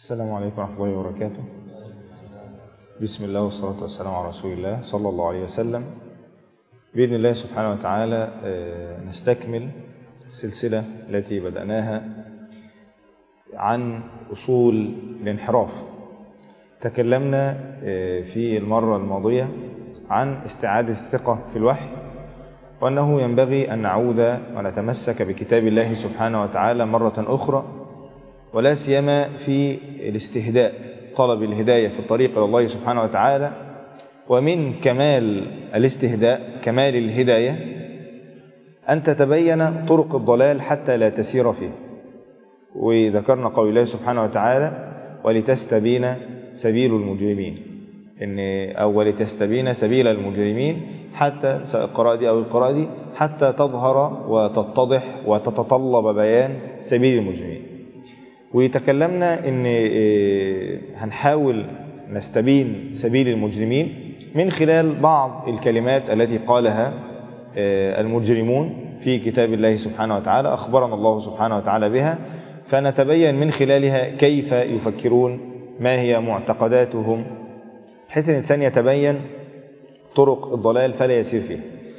السلام عليكم ورحمة الله وبركاته بسم الله والصلاة والسلام على رسول الله صلى الله عليه وسلم بإذن الله سبحانه وتعالى نستكمل السلسلة التي بدأناها عن أصول الانحراف تكلمنا في المرة الماضية عن استعادة الثقة في الوحي وأنه ينبغي أن نعود ونتمسك بكتاب الله سبحانه وتعالى مرة أخرى ولا سيما في الاستهداء طلب الهداية في الطريق إلى الله سبحانه وتعالى ومن كمال الاستهداء كمال الهداية أن تتبين طرق الضلال حتى لا تسير فيه وذكرنا قول الله سبحانه وتعالى ولتستبين سبيل المجرمين إن أو ولتستبين سبيل المجرمين حتى القراءة دي أو القراءة دي حتى تظهر وتتضح وتتطلب بيان سبيل المجرمين وتكلمنا ان هنحاول نستبين سبيل المجرمين من خلال بعض الكلمات التي قالها المجرمون في كتاب الله سبحانه وتعالى أخبرنا الله سبحانه وتعالى بها فنتبين من خلالها كيف يفكرون ما هي معتقداتهم بحيث الإنسان يتبين طرق الضلال فلا يسير فيها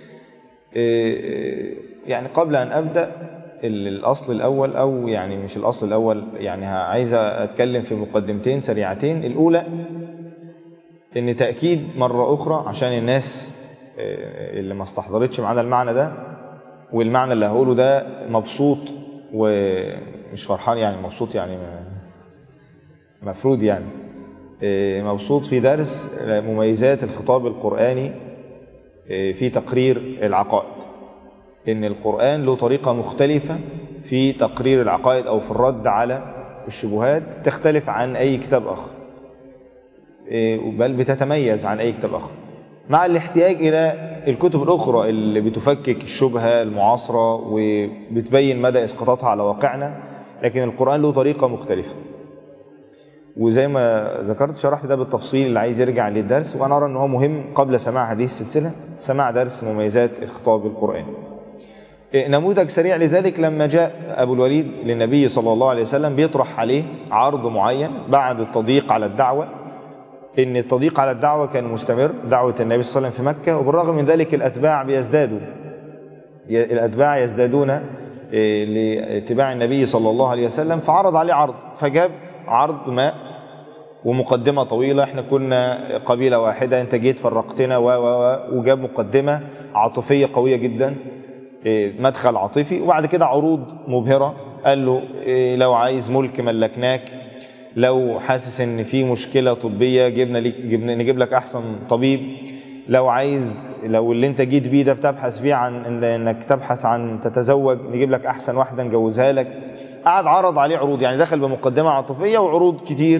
يعني قبل أن أبدأ الأصل الأول أو يعني مش الأصل الأول يعني عايز أتكلم في مقدمتين سريعتين الأولى إن تأكيد مرة أخرى عشان الناس اللي ما استحضرتش معانا المعنى ده والمعنى اللي هقوله ده مبسوط ومش فرحان يعني مبسوط يعني مفروض يعني مبسوط في درس مميزات الخطاب القرآني في تقرير العقائد ان القرآن له طريقة مختلفة في تقرير العقائد او في الرد على الشبهات تختلف عن اي كتاب اخر بل بتتميز عن اي كتاب اخر مع الاحتياج الى الكتب الاخرى اللي بتفكك الشبهة المعاصرة وبتبين مدى اسقاطاتها على واقعنا لكن القرآن له طريقة مختلفة وزي ما ذكرت شرحت ده بالتفصيل اللي عايز يرجع للدرس وانا ارى ان هو مهم قبل سماع هذه السلسلة سماع درس مميزات الخطاب القرآني نموذج سريع لذلك لما جاء أبو الوليد للنبي صلى الله عليه وسلم بيطرح عليه عرض معين بعد التضييق على الدعوة إن التضييق على الدعوة كان مستمر دعوة النبي صلى الله عليه وسلم في مكة وبالرغم من ذلك الأتباع بيزدادوا الأتباع يزدادون لاتباع النبي صلى الله عليه وسلم فعرض عليه عرض فجاب عرض ما ومقدمة طويلة احنا كنا قبيلة واحدة انت جيت فرقتنا و وجاب مقدمة عاطفية قوية جدا مدخل عاطفي وبعد كده عروض مبهرة قال له لو عايز ملك ملكناك لو حاسس ان في مشكلة طبية جبنا لك جبنا نجيب لك احسن طبيب لو عايز لو اللي انت جيت بيه ده بتبحث فيه عن انك تبحث عن تتزوج نجيب لك احسن واحدة نجوزها لك قعد عرض عليه عروض يعني دخل بمقدمة عاطفية وعروض كتير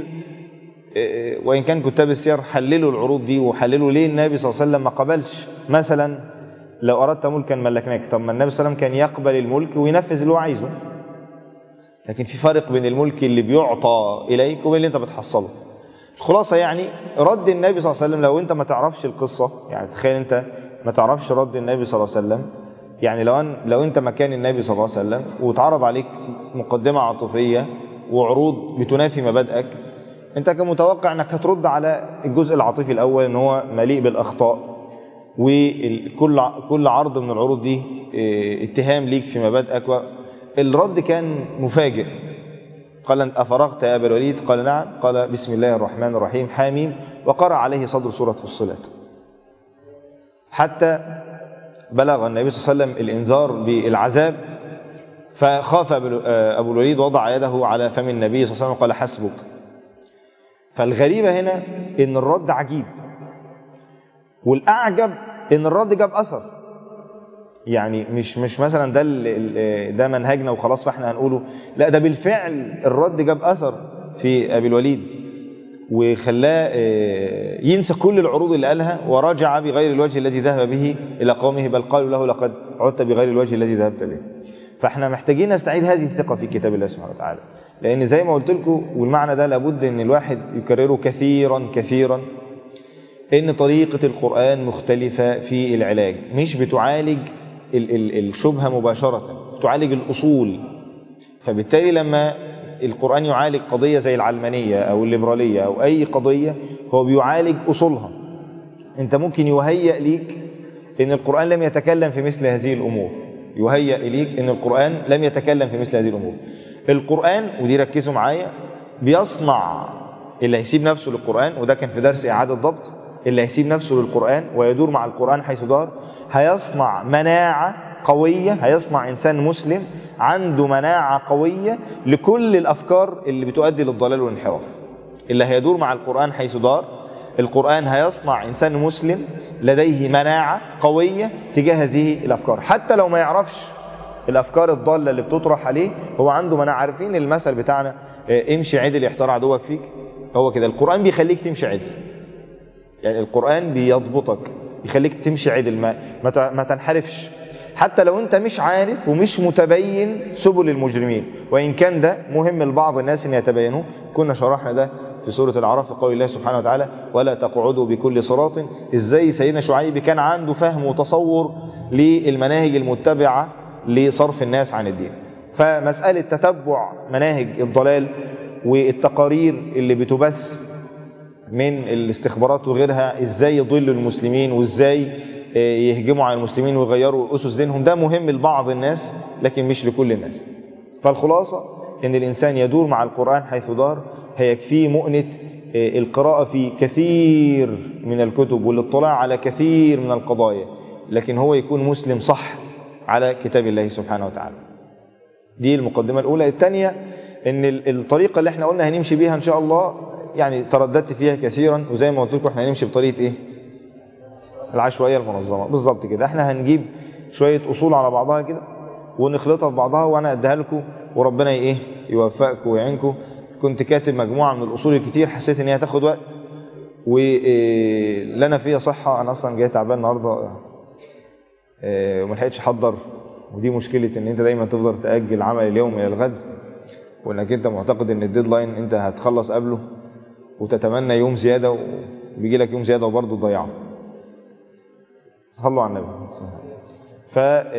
وإن كان كتاب السير حللوا العروض دي وحللوا ليه النبي صلى الله عليه وسلم ما قبلش مثلا لو أردت ملكا ملكناك طب ما النبي صلى الله عليه وسلم كان يقبل الملك وينفذ اللي هو عايزه لكن في فرق بين الملك اللي بيعطى إليك وبين اللي انت بتحصله الخلاصة يعني رد النبي صلى الله عليه وسلم لو انت ما تعرفش القصة يعني تخيل انت ما تعرفش رد النبي صلى الله عليه وسلم يعني لو, أن لو انت مكان النبي صلى الله عليه وسلم واتعرض عليك مقدمة عاطفية وعروض بتنافي مبادئك انت كان متوقع انك هترد على الجزء العاطفي الاول ان هو مليء بالاخطاء وكل كل عرض من العروض دي اتهام ليك في مبادئك الرد كان مفاجئ قال أفرغت يا أبا الوليد قال نعم قال بسم الله الرحمن الرحيم حاميم وقرأ عليه صدر سورة فصلت حتى بلغ النبي صلى الله عليه وسلم الإنذار بالعذاب فخاف أبو الوليد وضع يده على فم النبي صلى الله عليه وسلم قال حسبك فالغريبة هنا إن الرد عجيب والأعجب إن الرد جاب أثر يعني مش مش مثلا ده ده منهجنا وخلاص فاحنا هنقوله لا ده بالفعل الرد جاب أثر في أبي الوليد وخلاه ينسى كل العروض اللي قالها ورجع بغير الوجه الذي ذهب به إلى قومه بل قالوا له لقد عدت بغير الوجه الذي ذهبت به فاحنا محتاجين نستعيد هذه الثقة في كتاب الله سبحانه وتعالى لأن زي ما قلت لكم والمعنى ده لابد أن الواحد يكرره كثيرا كثيرا ان طريقة القرآن مختلفة في العلاج مش بتعالج ال ال الشبهة مباشرة بتعالج الأصول فبالتالي لما القرآن يعالج قضية زي العلمانية أو الليبرالية أو أي قضية هو بيعالج أصولها أنت ممكن يهيأ ليك أن القرآن لم يتكلم في مثل هذه الأمور يهيأ إليك أن القرآن لم يتكلم في مثل هذه الأمور القرآن ودي ركزوا معايا بيصنع اللي هيسيب نفسه للقرآن وده كان في درس إعادة ضبط اللي هيسيب نفسه للقرآن ويدور مع القرآن حيث دار هيصنع مناعة قوية هيصنع إنسان مسلم عنده مناعة قوية لكل الأفكار اللي بتؤدي للضلال والانحراف اللي هيدور مع القرآن حيث دار القرآن هيصنع إنسان مسلم لديه مناعة قوية تجاه هذه الأفكار حتى لو ما يعرفش الأفكار الضالة اللي بتطرح عليه هو عنده مناعة عارفين المثل بتاعنا امشي عدل يحتار عدوك فيك هو كده القرآن بيخليك تمشي عدل يعني القرآن بيضبطك يخليك تمشي عدل ما, ما تنحرفش حتى لو انت مش عارف ومش متبين سبل المجرمين وإن كان ده مهم لبعض الناس ان يتبينوا كنا شرحنا ده في سورة العراف في قول الله سبحانه وتعالى ولا تقعدوا بكل صراط ازاي سيدنا شعيب كان عنده فهم وتصور للمناهج المتبعة لصرف الناس عن الدين فمسألة تتبع مناهج الضلال والتقارير اللي بتبث من الاستخبارات وغيرها ازاي يضلوا المسلمين وازاي يهجموا على المسلمين ويغيروا أسس دينهم ده مهم لبعض الناس لكن مش لكل الناس فالخلاصة ان الإنسان يدور مع القرآن حيث دار هيكفيه مؤنة القراءة في كثير من الكتب والاطلاع على كثير من القضايا لكن هو يكون مسلم صح على كتاب الله سبحانه وتعالى دي المقدمة الأولى الثانية ان الطريقة اللي احنا قلنا هنمشي بيها ان شاء الله يعني ترددت فيها كثيرا وزي ما قلت لكم احنا هنمشي بطريقة ايه العشوائية المنظمة بالظبط كده احنا هنجيب شوية أصول على بعضها كده ونخلطها في بعضها وانا اديها لكم وربنا ايه يوفقكم ويعينكم كنت كاتب مجموعة من الأصول الكتير حسيت ان هي هتاخد وقت ولنا فيها صحة انا اصلا جاي تعبان النهاردة وما لحقتش احضر ودي مشكلة ان انت دايما تفضل تأجل عمل اليوم الى الغد وانك انت معتقد ان الديدلاين انت هتخلص قبله وتتمنى يوم زيادة وبيجي لك يوم زيادة وبرضه تضيعه صلوا على النبي ف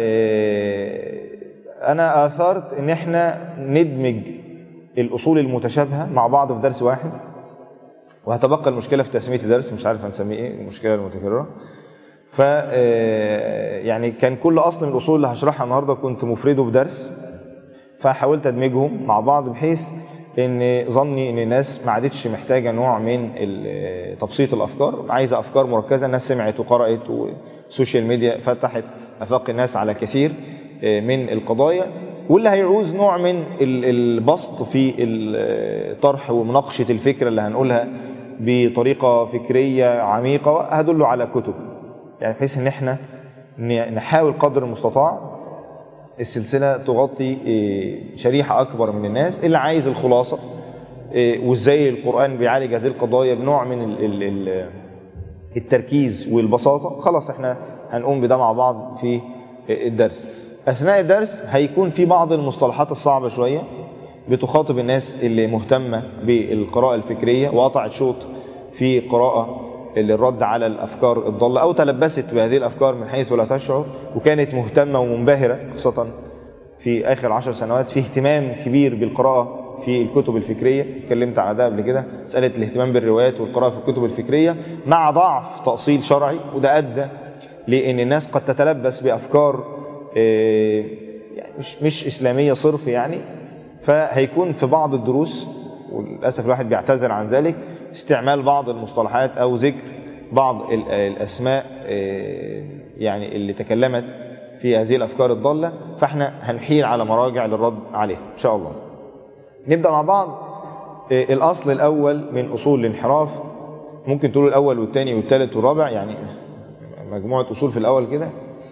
انا اثرت ان احنا ندمج الاصول المتشابهه مع بعض في درس واحد وهتبقى المشكله في تسميه الدرس مش عارف هنسميه ايه المشكله المتكرره ف يعني كان كل اصل من الاصول اللي هشرحها النهارده كنت مفرده بدرس فحاولت ادمجهم مع بعض بحيث ان ظني ان الناس ما عادتش محتاجه نوع من تبسيط الافكار عايزه افكار مركزه الناس سمعت وقرات والسوشيال ميديا فتحت افاق الناس على كثير من القضايا واللي هيعوز نوع من البسط في الطرح ومناقشه الفكره اللي هنقولها بطريقه فكريه عميقه هدله على كتب يعني بحيث ان احنا نحاول قدر المستطاع السلسلة تغطي شريحة أكبر من الناس اللي عايز الخلاصة وإزاي القرآن بيعالج هذه القضايا بنوع من التركيز والبساطة خلاص احنا هنقوم بده مع بعض في الدرس أثناء الدرس هيكون في بعض المصطلحات الصعبة شوية بتخاطب الناس اللي مهتمة بالقراءة الفكرية وقطعت شوط في قراءة للرد على الأفكار الضالة أو تلبست بهذه الأفكار من حيث لا تشعر وكانت مهتمة ومنبهرة خاصة في آخر عشر سنوات في اهتمام كبير بالقراءة في الكتب الفكرية اتكلمت على ده قبل كده مسألة الاهتمام بالروايات والقراءة في الكتب الفكرية مع ضعف تأصيل شرعي وده أدى لأن الناس قد تتلبس بأفكار يعني مش, مش إسلامية صرف يعني فهيكون في بعض الدروس وللأسف الواحد بيعتذر عن ذلك استعمال بعض المصطلحات أو ذكر بعض الأسماء يعني اللي تكلمت في هذه الأفكار الضالة فاحنا هنحيل على مراجع للرد عليها إن شاء الله نبدأ مع بعض الأصل الأول من أصول الانحراف ممكن تقول الأول والثاني والثالث والرابع يعني مجموعة أصول في الأول كده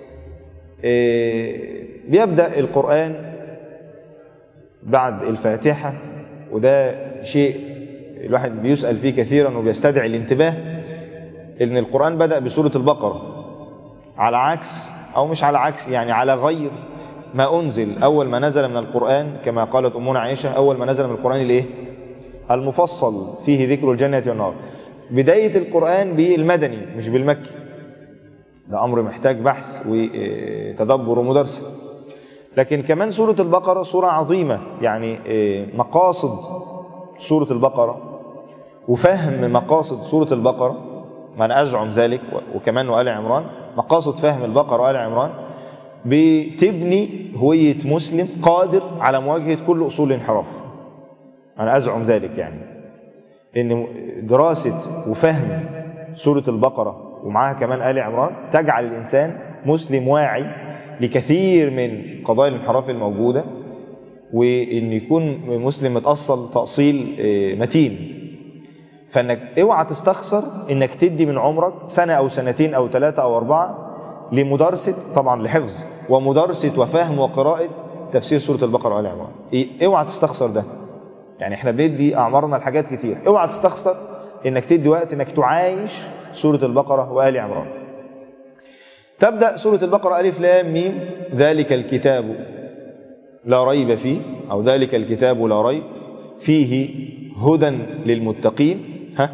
بيبدأ القرآن بعد الفاتحة وده شيء الواحد بيسأل فيه كثيرا وبيستدعي الانتباه ان القرآن بدأ بسورة البقرة على عكس او مش على عكس يعني على غير ما انزل اول ما نزل من القرآن كما قالت امنا عائشة اول ما نزل من القرآن الايه المفصل فيه ذكر الجنة والنار بداية القرآن بالمدني مش بالمكي ده امر محتاج بحث وتدبر ومدرسة لكن كمان سورة البقرة سورة عظيمة يعني مقاصد سورة البقرة وفهم مقاصد سورة البقرة ما أنا أزعم ذلك وكمان وآل عمران مقاصد فهم البقرة وآل عمران بتبني هوية مسلم قادر على مواجهة كل أصول الانحراف أنا أزعم ذلك يعني إن دراسة وفهم سورة البقرة ومعها كمان آل عمران تجعل الإنسان مسلم واعي لكثير من قضايا الانحراف الموجودة وإن يكون مسلم متأصل تأصيل متين فإنك اوعى تستخسر إنك تدي من عمرك سنة أو سنتين أو ثلاثة أو أربعة لمدارسة طبعا لحفظ ومدارسة وفهم وقراءة تفسير سورة البقرة وآل عمران اوعى تستخسر ده يعني احنا بندي أعمارنا لحاجات كتير اوعى تستخسر إنك تدي وقت إنك تعايش سورة البقرة وآل عمران تبدأ سورة البقرة ألف لام ميم ذلك الكتاب لا ريب فيه أو ذلك الكتاب لا ريب فيه هدى للمتقين ها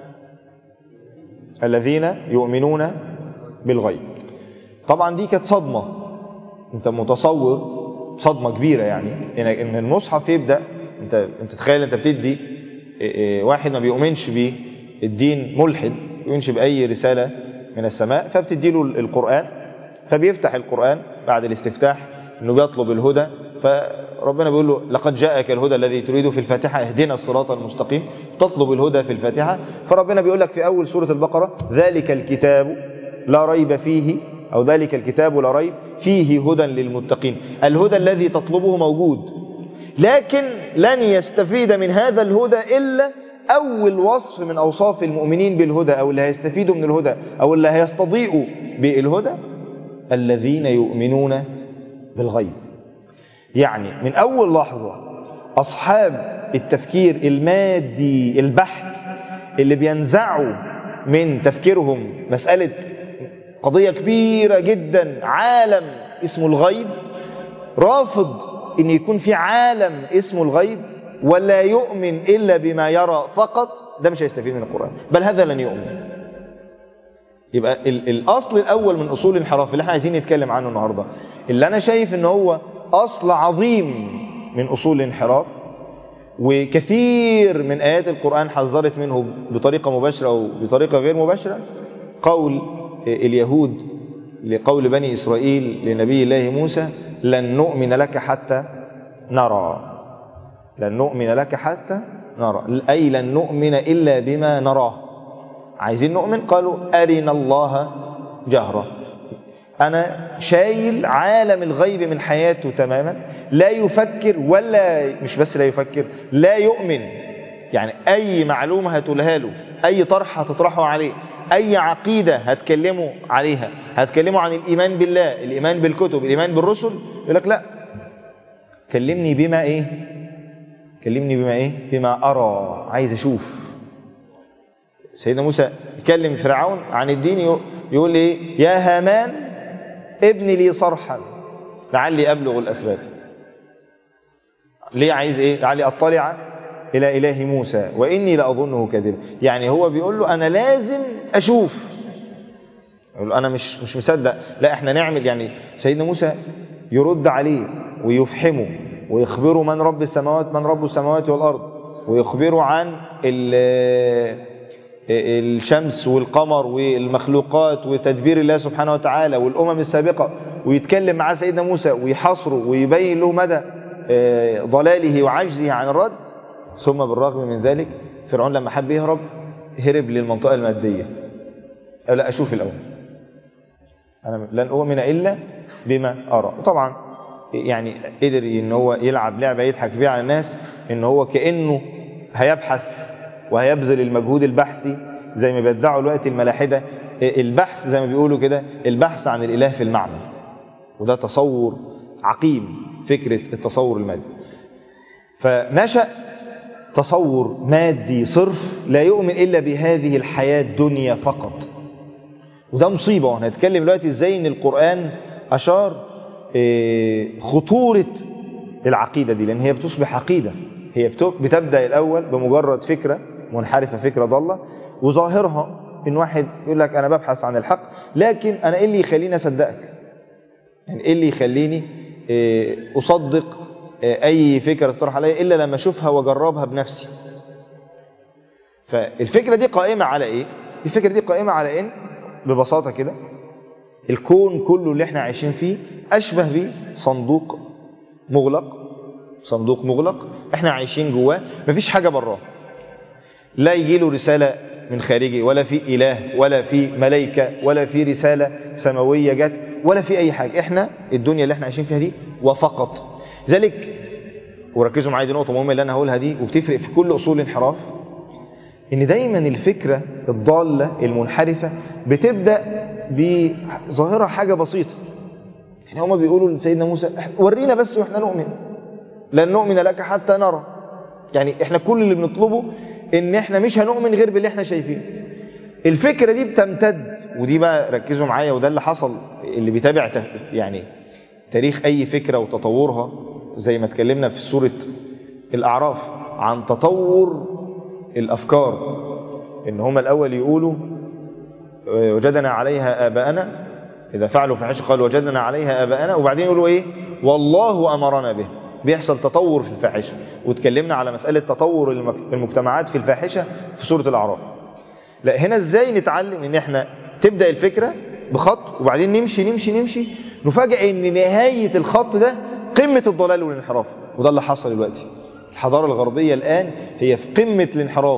الذين يؤمنون بالغيب طبعا دي كانت صدمة انت متصور صدمة كبيرة يعني ان المصحف يبدأ انت انت تخيل انت بتدي واحد ما بيؤمنش بالدين ملحد يؤمنش بأي رسالة من السماء فبتدي له القرآن فبيفتح القرآن بعد الاستفتاح انه بيطلب الهدى فربنا بيقول له لقد جاءك الهدى الذي تريده في الفاتحة اهدنا الصراط المستقيم تطلب الهدى في الفاتحة فربنا بيقول لك في أول سورة البقرة ذلك الكتاب لا ريب فيه أو ذلك الكتاب لا ريب فيه هدى للمتقين الهدى الذي تطلبه موجود لكن لن يستفيد من هذا الهدى إلا أول وصف من أوصاف المؤمنين بالهدى أو اللي هيستفيدوا من الهدى أو اللي هيستضيئوا بالهدى الذين يؤمنون بالغيب يعني من أول لحظة أصحاب التفكير المادي البحث اللي بينزعوا من تفكيرهم مسألة قضية كبيرة جدا عالم اسمه الغيب رافض ان يكون في عالم اسمه الغيب ولا يؤمن إلا بما يرى فقط ده مش هيستفيد من القرآن بل هذا لن يؤمن يبقى الأصل الأول من أصول الانحراف اللي احنا عايزين نتكلم عنه النهاردة اللي أنا شايف ان هو أصل عظيم من أصول الانحراف وكثير من آيات القرآن حذرت منه بطريقة مباشرة أو بطريقة غير مباشرة قول اليهود لقول بني إسرائيل لنبي الله موسى لن نؤمن لك حتى نرى لن نؤمن لك حتى نرى أي لن نؤمن إلا بما نراه عايزين نؤمن قالوا أرنا الله جهرة أنا شايل عالم الغيب من حياته تماما لا يفكر ولا مش بس لا يفكر لا يؤمن يعني أي معلومة هتقولها له أي طرح هتطرحه عليه أي عقيدة هتكلموا عليها هتكلموا عن الإيمان بالله الإيمان بالكتب الإيمان بالرسل يقول لك لا كلمني بما إيه كلمني بما إيه بما أرى عايز أشوف سيدنا موسى يكلم فرعون عن الدين يقول إيه يا هامان ابن لي صرحا لعلي أبلغ الأسباب ليه عايز إيه لعلي أطلع إلى إله موسى وإني لأظنه كذب يعني هو بيقول له أنا لازم أشوف يقول له أنا مش مش مصدق لا إحنا نعمل يعني سيدنا موسى يرد عليه ويفحمه ويخبره من رب السماوات من رب السماوات والأرض ويخبره عن الشمس والقمر والمخلوقات وتدبير الله سبحانه وتعالى والأمم السابقة ويتكلم مع سيدنا موسى ويحصره ويبين له مدى ضلاله وعجزه عن الرد ثم بالرغم من ذلك فرعون لما حب يهرب هرب للمنطقة المادية قال لا أشوف الأول أنا لن أؤمن إلا بما أرى طبعا يعني قدر ان هو يلعب لعبة يضحك بيها على الناس ان هو كأنه هيبحث وهيبذل المجهود البحثي زي ما بيدعوا الوقت الملاحدة البحث زي ما بيقولوا كده البحث عن الإله في المعنى وده تصور عقيم فكرة التصور المادي فنشأ تصور مادي صرف لا يؤمن إلا بهذه الحياة الدنيا فقط وده مصيبة وهنتكلم دلوقتي ازاي ان القرآن أشار خطورة العقيدة دي لأن هي بتصبح عقيدة هي بتبدأ الأول بمجرد فكرة منحرفة فكرة ضالة وظاهرها إن واحد يقول لك أنا ببحث عن الحق لكن أنا إيه اللي يخليني أصدقك يعني إيه اللي يخليني إيه، أصدق إيه، أي فكرة تطرح عليا إلا لما أشوفها وأجربها بنفسي فالفكرة دي قائمة على إيه؟ الفكرة دي قائمة على إن ببساطة كده الكون كله اللي احنا عايشين فيه أشبه بصندوق مغلق صندوق مغلق احنا عايشين جواه مفيش حاجة براه لا يجي له رسالة من خارجي ولا في إله ولا في ملائكة ولا في رسالة سماوية جت ولا في أي حاجة احنا الدنيا اللي احنا عايشين فيها دي وفقط ذلك وركزوا معايا دي نقطة مهمة اللي أنا هقولها دي وبتفرق في كل أصول الانحراف إن دايما الفكرة الضالة المنحرفة بتبدأ بظاهرة حاجة بسيطة يعني هما بيقولوا لسيدنا موسى "إح- ورينا بس واحنا نؤمن لن نؤمن لك حتى نرى يعني احنا كل اللي بنطلبه ان احنا مش هنؤمن غير باللي احنا شايفينه الفكرة دي بتمتد ودي بقى ركزوا معايا وده اللي حصل اللي بيتابع ت- يعني تاريخ اي فكرة وتطورها زي ما اتكلمنا في سورة الاعراف عن تطور الافكار ان هما الاول يقولوا آه، وجدنا عليها اباءنا اذا فعلوا فحش قالوا وجدنا عليها اباءنا وبعدين يقولوا ايه والله امرنا به بيحصل تطور في الفاحشه واتكلمنا على مساله تطور المك- المجتمعات في الفاحشه في سوره الاعراف لا هنا ازاي نتعلم ان احنا تبدا الفكره بخط وبعدين نمشي نمشي نمشي نفاجئ ان نهايه الخط ده قمه الضلال والانحراف وده اللي حصل دلوقتي الحضاره الغربيه الان هي في قمه الانحراف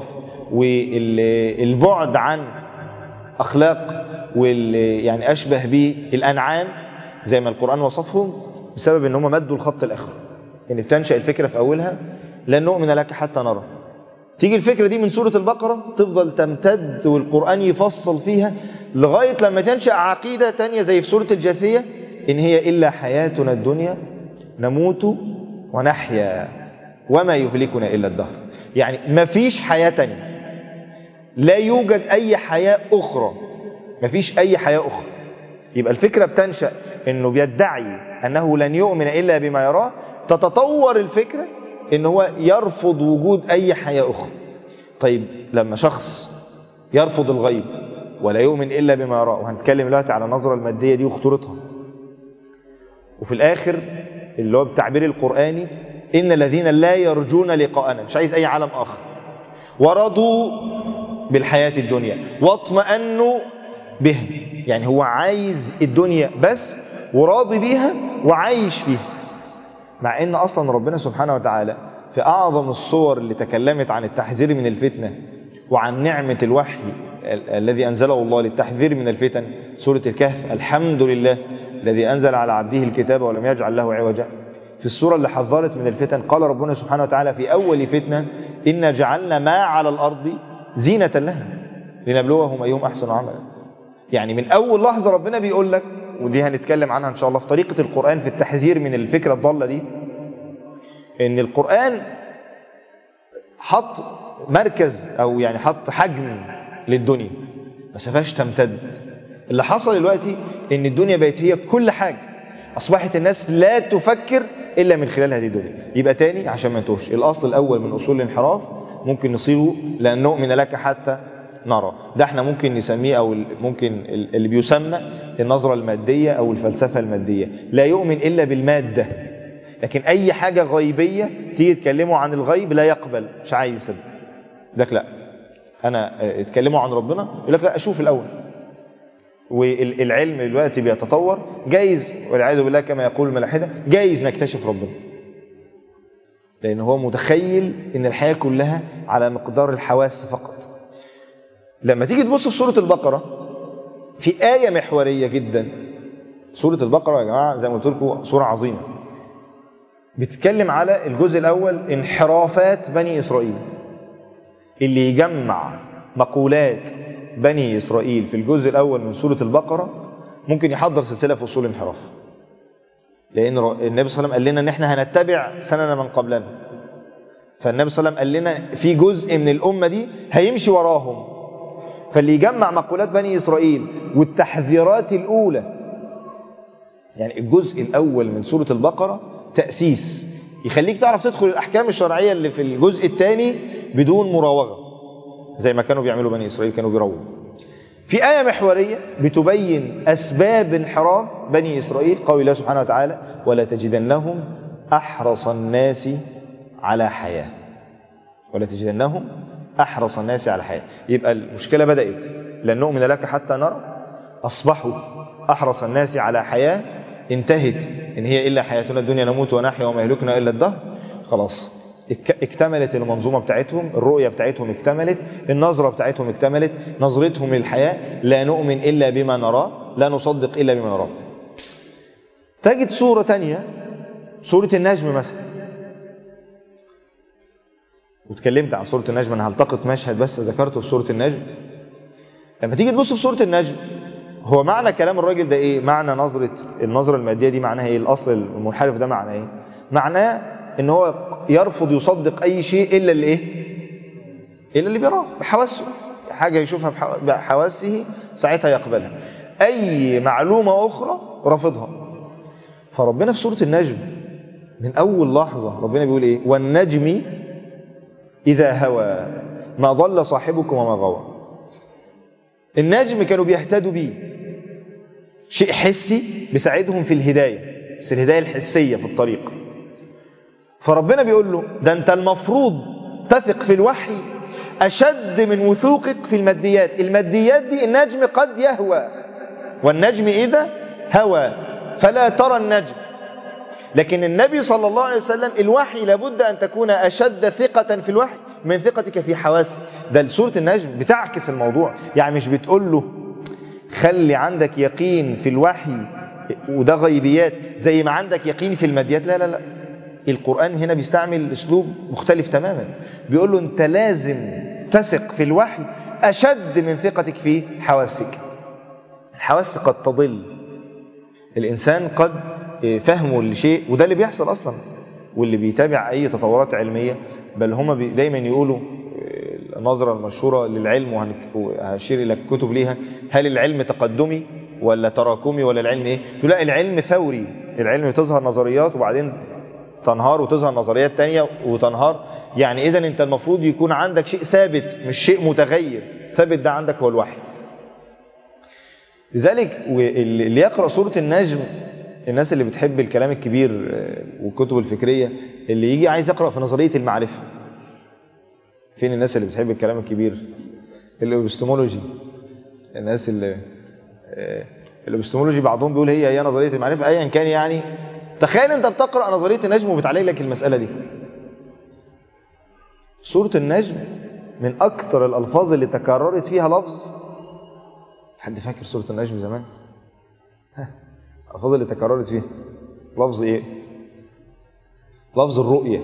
والبعد عن اخلاق وال يعني اشبه بالانعام زي ما القران وصفهم بسبب ان هم مدوا الخط الاخر ان بتنشا الفكره في اولها لن نؤمن لك حتى نرى تيجي الفكره دي من سوره البقره تفضل تمتد والقران يفصل فيها لغايه لما تنشا عقيده تانية زي في سوره الجاثيه ان هي الا حياتنا الدنيا نموت ونحيا وما يهلكنا الا الدهر يعني مفيش حياه تانية لا يوجد أي حياة أخرى مفيش أي حياة أخرى يبقى الفكرة بتنشأ أنه بيدعي أنه لن يؤمن إلا بما يراه تتطور الفكرة أنه هو يرفض وجود أي حياة أخرى طيب لما شخص يرفض الغيب ولا يؤمن إلا بما يراه وهنتكلم دلوقتي على النظرة المادية دي وخطورتها وفي الآخر اللي هو بالتعبير القرآني إن الذين لا يرجون لقاءنا مش عايز أي عالم آخر ورضوا بالحياة الدنيا واطمأنوا بها يعني هو عايز الدنيا بس وراضي بيها وعايش فيها مع ان اصلا ربنا سبحانه وتعالى في اعظم الصور اللي تكلمت عن التحذير من الفتنة وعن نعمة الوحي ال- الذي انزله الله للتحذير من الفتن سورة الكهف الحمد لله الذي انزل على عبده الكتاب ولم يجعل له عوجا في السورة اللي حذرت من الفتن قال ربنا سبحانه وتعالى في اول فتنة إنا جعلنا ما على الارض زينة لها لنبلوهم ايهم احسن عملا يعني من اول لحظة ربنا بيقول لك ودي هنتكلم عنها ان شاء الله في طريقة القرآن في التحذير من الفكرة الضالة دي ان القرآن حط مركز او يعني حط حجم للدنيا ما سفاش تمتد اللي حصل دلوقتي ان الدنيا بقت هي كل حاجة اصبحت الناس لا تفكر الا من خلال هذه الدنيا يبقى تاني عشان ما نتوهش الاصل الاول من اصول الانحراف ممكن نصيغه لان نؤمن لك حتى نرى ده احنا ممكن نسميه او ممكن اللي بيسمى النظرة المادية او الفلسفة المادية لا يؤمن الا بالمادة لكن اي حاجة غيبية تيجي تكلموا عن الغيب لا يقبل مش عايز يصدق لك لا انا اه، اتكلموا عن ربنا يقول لك لا اشوف الاول والعلم دلوقتي بيتطور جايز والعياذ بالله كما يقول الملاحدة جايز نكتشف ربنا لان هو متخيل ان الحياة كلها على مقدار الحواس فقط لما تيجي تبص في سورة البقرة في آية محورية جدا سورة البقرة يا جماعة زي ما قلت لكم سورة عظيمة بتتكلم على الجزء الأول انحرافات بني إسرائيل اللي يجمع مقولات بني إسرائيل في الجزء الأول من سورة البقرة ممكن يحضر سلسلة في أصول الانحراف لأن النبي صلى الله عليه وسلم قال لنا إن احنا هنتبع سننا من قبلنا فالنبي صلى الله عليه وسلم قال لنا في جزء من الأمة دي هيمشي وراهم فاللي يجمع مقولات بني إسرائيل والتحذيرات الأولى يعني الجزء الأول من سورة البقرة تأسيس يخليك تعرف تدخل الأحكام الشرعية اللي في الجزء الثاني بدون مراوغة زي ما كانوا بيعملوا بني إسرائيل كانوا بيرووا في آية محورية بتبين أسباب انحراف بني إسرائيل قول الله سبحانه وتعالى ولا تجدنهم أحرص الناس على حياة ولا تجدنهم أحرص الناس على حياة يبقى المشكلة بدأت لن نؤمن لك حتى نرى أصبحوا أحرص الناس على حياة انتهت إن هي إلا حياتنا الدنيا نموت ونحيا وما يهلكنا إلا الدهر خلاص اكتملت المنظومة بتاعتهم الرؤية بتاعتهم اكتملت النظرة بتاعتهم اكتملت نظرتهم للحياة لا نؤمن إلا بما نراه لا نصدق إلا بما نراه تجد صورة تانية صورة النجم مثلا وتكلمت عن صورة النجم أنا هلتقط مشهد بس ذكرته في صورة النجم لما تيجي تبص في صورة النجم هو معنى كلام الراجل ده ايه معنى نظرة النظرة المادية دي معناها ايه الاصل المنحرف ده معناه ايه معناه ان هو يرفض يصدق اي شيء الا اللي ايه الا اللي بيراه بحواسه حاجة يشوفها بحواسه ساعتها يقبلها اي معلومة اخرى رافضها فربنا في سورة النجم من اول لحظة ربنا بيقول ايه والنجم اذا هوى ما ضل صاحبكم وما غوى النجم كانوا بيهتدوا بيه شيء حسي بيساعدهم في الهداية بس الهداية الحسية في الطريق فربنا بيقول له ده انت المفروض تثق في الوحي أشد من وثوقك في الماديات الماديات دي النجم قد يهوى والنجم إذا هوى فلا ترى النجم لكن النبي صلى الله عليه وسلم الوحي لابد أن تكون أشد ثقة في الوحي من ثقتك في حواسك ده سورة النجم بتعكس الموضوع يعني مش بتقول له خلي عندك يقين في الوحي وده غيبيات زي ما عندك يقين في الماديات لا لا لا القرآن هنا بيستعمل اسلوب مختلف تماما بيقول له انت لازم تثق في الوحي أشد من ثقتك في حواسك الحواس قد تضل الإنسان قد فهمه لشيء وده اللي بيحصل أصلا واللي بيتابع أي تطورات علمية بل هم دايما يقولوا النظرة المشهورة للعلم وهشير إلى الكتب ليها هل العلم تقدمي ولا تراكمي ولا العلم إيه لا العلم ثوري العلم تظهر نظريات وبعدين تنهار وتظهر نظريات تانية وتنهار يعني إذا أنت المفروض يكون عندك شيء ثابت مش شيء متغير ثابت ده عندك هو الوحي لذلك اللي يقرأ سورة النجم الناس اللي بتحب الكلام الكبير والكتب الفكرية اللي يجي عايز يقرأ في نظرية المعرفة فين الناس اللي بتحب الكلام الكبير الابستمولوجي الناس اللي الابستمولوجي بعضهم بيقول هي هي نظرية المعرفة ايا كان يعني تخيل انت بتقرأ نظرية النجم وبتعلق لك المسألة دي سورة النجم من اكتر الالفاظ اللي تكررت فيها لفظ حد فاكر سورة النجم زمان ها الألفاظ اللي تكررت فيها لفظ إيه لفظ الرؤية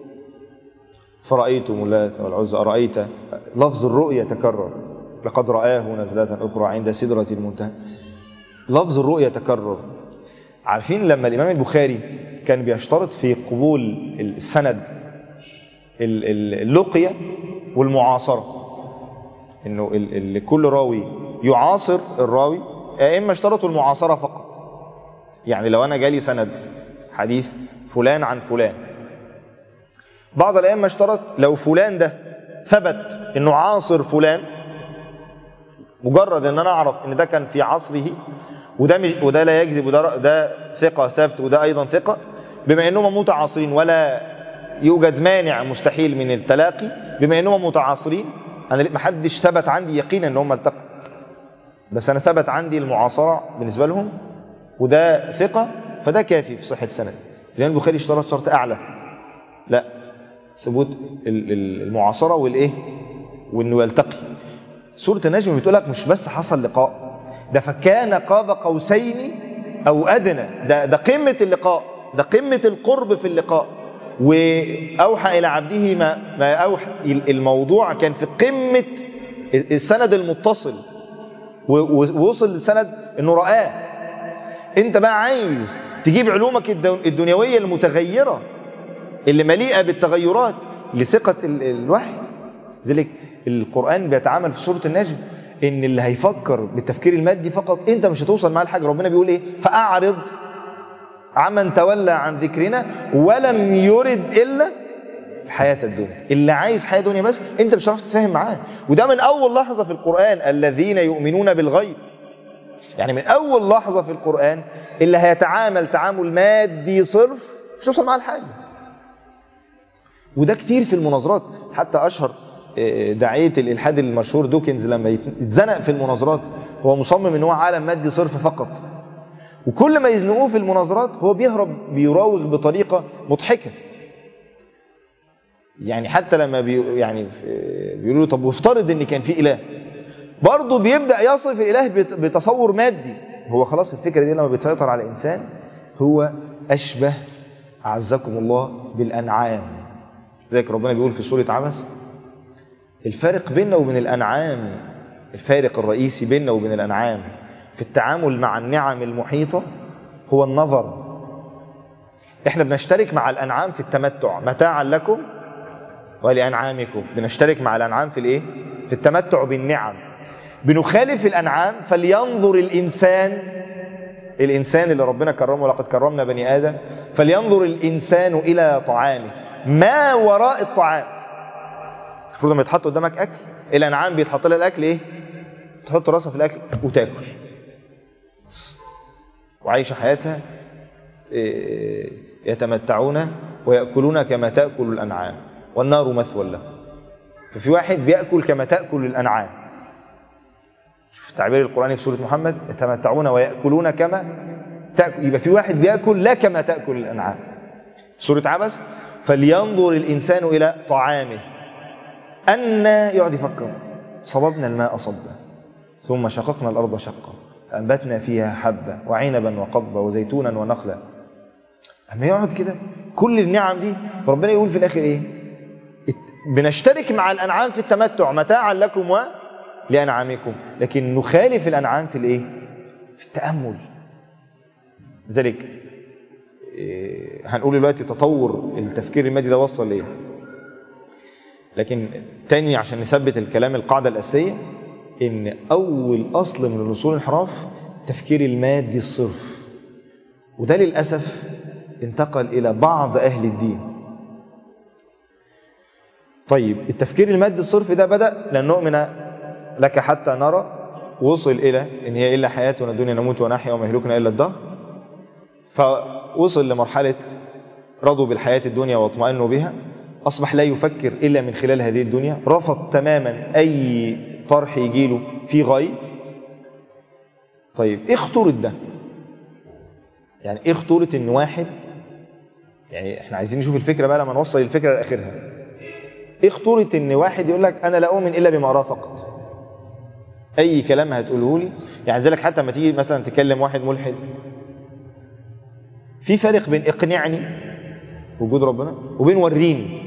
فرأيتم اللات والعزى أرأيت لفظ الرؤية تكرر لقد رآه نزلة أخرى عند سدرة المنتهى لفظ الرؤية تكرر عارفين لما الإمام البخاري كان بيشترط في قبول السند اللقية والمعاصرة انه كل راوي يعاصر الراوي يا اما اشترطوا المعاصرة فقط يعني لو انا جالي سند حديث فلان عن فلان بعض الائمه اشترط لو فلان ده ثبت انه عاصر فلان مجرد ان انا اعرف ان ده كان في عصره وده مش وده لا يكذب وده ده ثقه ثابت وده ايضا ثقه بما انهم متعاصرين ولا يوجد مانع مستحيل من التلاقي بما انهم متعاصرين انا ما حدش ثبت عندي يقينا ان هم التقوا بس انا ثبت عندي المعاصره بالنسبه لهم وده ثقه فده كافي في صحه سند لان البخاري اشترط شرط اعلى لا ثبوت المعاصره والايه وانه يلتقي سوره النجم بتقول لك مش بس حصل لقاء ده فكان قاب قوسين او ادنى ده ده قمه اللقاء ده قمه القرب في اللقاء واوحى الى عبده ما ما اوحى الموضوع كان في قمه السند المتصل ووصل للسند انه رآه انت بقى عايز تجيب علومك الدنيويه المتغيره اللي مليئه بالتغيرات لثقه الوحي لذلك القران بيتعامل في سوره النجم ان اللي هيفكر بالتفكير المادي فقط انت مش هتوصل معاه لحاجه ربنا بيقول ايه فاعرض عمن تولى عن ذكرنا ولم يرد الا الحياة الدنيا اللي عايز حياة دنيا بس انت مش هتعرف تتفاهم معاه وده من اول لحظة في القرآن الذين يؤمنون بالغيب يعني من اول لحظة في القرآن اللي هيتعامل تعامل مادي صرف مش هيوصل معاه الحاجة وده كتير في المناظرات حتى اشهر داعية الالحاد المشهور دوكنز لما يتزنق في المناظرات هو مصمم ان هو عالم مادي صرف فقط وكل ما يزنقوه في المناظرات هو بيهرب بيراوغ بطريقة مضحكة يعني حتى لما بي يعني بيقولوا طب وافترض ان كان في اله برضه بيبدا يصف الاله بتصور مادي هو خلاص الفكره دي لما بتسيطر على الانسان هو اشبه اعزكم الله بالانعام زيك ربنا بيقول في سوره عبس الفارق بيننا وبين الانعام الفارق الرئيسي بيننا وبين الانعام في التعامل مع النعم المحيطه هو النظر احنا بنشترك مع الانعام في التمتع متاعا لكم ولأنعامكم بنشترك مع الأنعام في الإيه؟ في التمتع بالنعم بنخالف الأنعام فلينظر الإنسان الإنسان اللي ربنا كرمه لقد كرمنا بني آدم فلينظر الإنسان إلى طعامه ما وراء الطعام المفروض لما يتحط قدامك أكل الأنعام بيتحط لها الأكل إيه؟ تحط راسها في الأكل وتاكل وعايشة حياتها يتمتعون ويأكلون كما تأكل الأنعام والنار مثوى له ففي واحد بيأكل كما تأكل الأنعام شوف التعبير القرآني في سورة محمد يتمتعون ويأكلون كما تأكل يبقى في واحد بيأكل لا كما تأكل الأنعام سورة عبس فلينظر الإنسان إلى طعامه أن يقعد يفكر صببنا الماء صبا ثم شققنا الأرض شقا فأنبتنا فيها حبة وعنبا وقضبا وزيتونا ونخلا أما يقعد كده كل النعم دي ربنا يقول في الآخر إيه بنشترك مع الأنعام في التمتع متاعا لكم ولأنعامكم لكن نخالف الأنعام في الإيه؟ في التأمل لذلك إيه هنقول دلوقتي تطور التفكير المادي ده وصل لإيه لكن تاني عشان نثبت الكلام القاعدة الأساسية إن أول أصل من الوصول الانحراف التفكير المادي الصرف وده للأسف انتقل إلى بعض أهل الدين طيب التفكير المادي الصرف ده بدأ لن نؤمن لك حتى نرى وصل إلى إن هي إلا حياتنا الدنيا نموت ونحيا وما يهلكنا إلا الدهر فوصل لمرحلة رضوا بالحياة الدنيا واطمأنوا بها أصبح لا يفكر إلا من خلال هذه الدنيا رفض تماما أي طرح يجيله في غاية طيب إيه خطورة ده يعني إيه خطورة إن واحد يعني إحنا عايزين نشوف الفكرة بقى لما نوصل الفكرة لآخرها ايه خطورة ان واحد يقول لك انا لا اؤمن الا بما اراه فقط اي كلام هتقوله لي يعني ذلك حتى لما تيجي مثلا تكلم واحد ملحد في فرق بين اقنعني وجود ربنا وبين وريني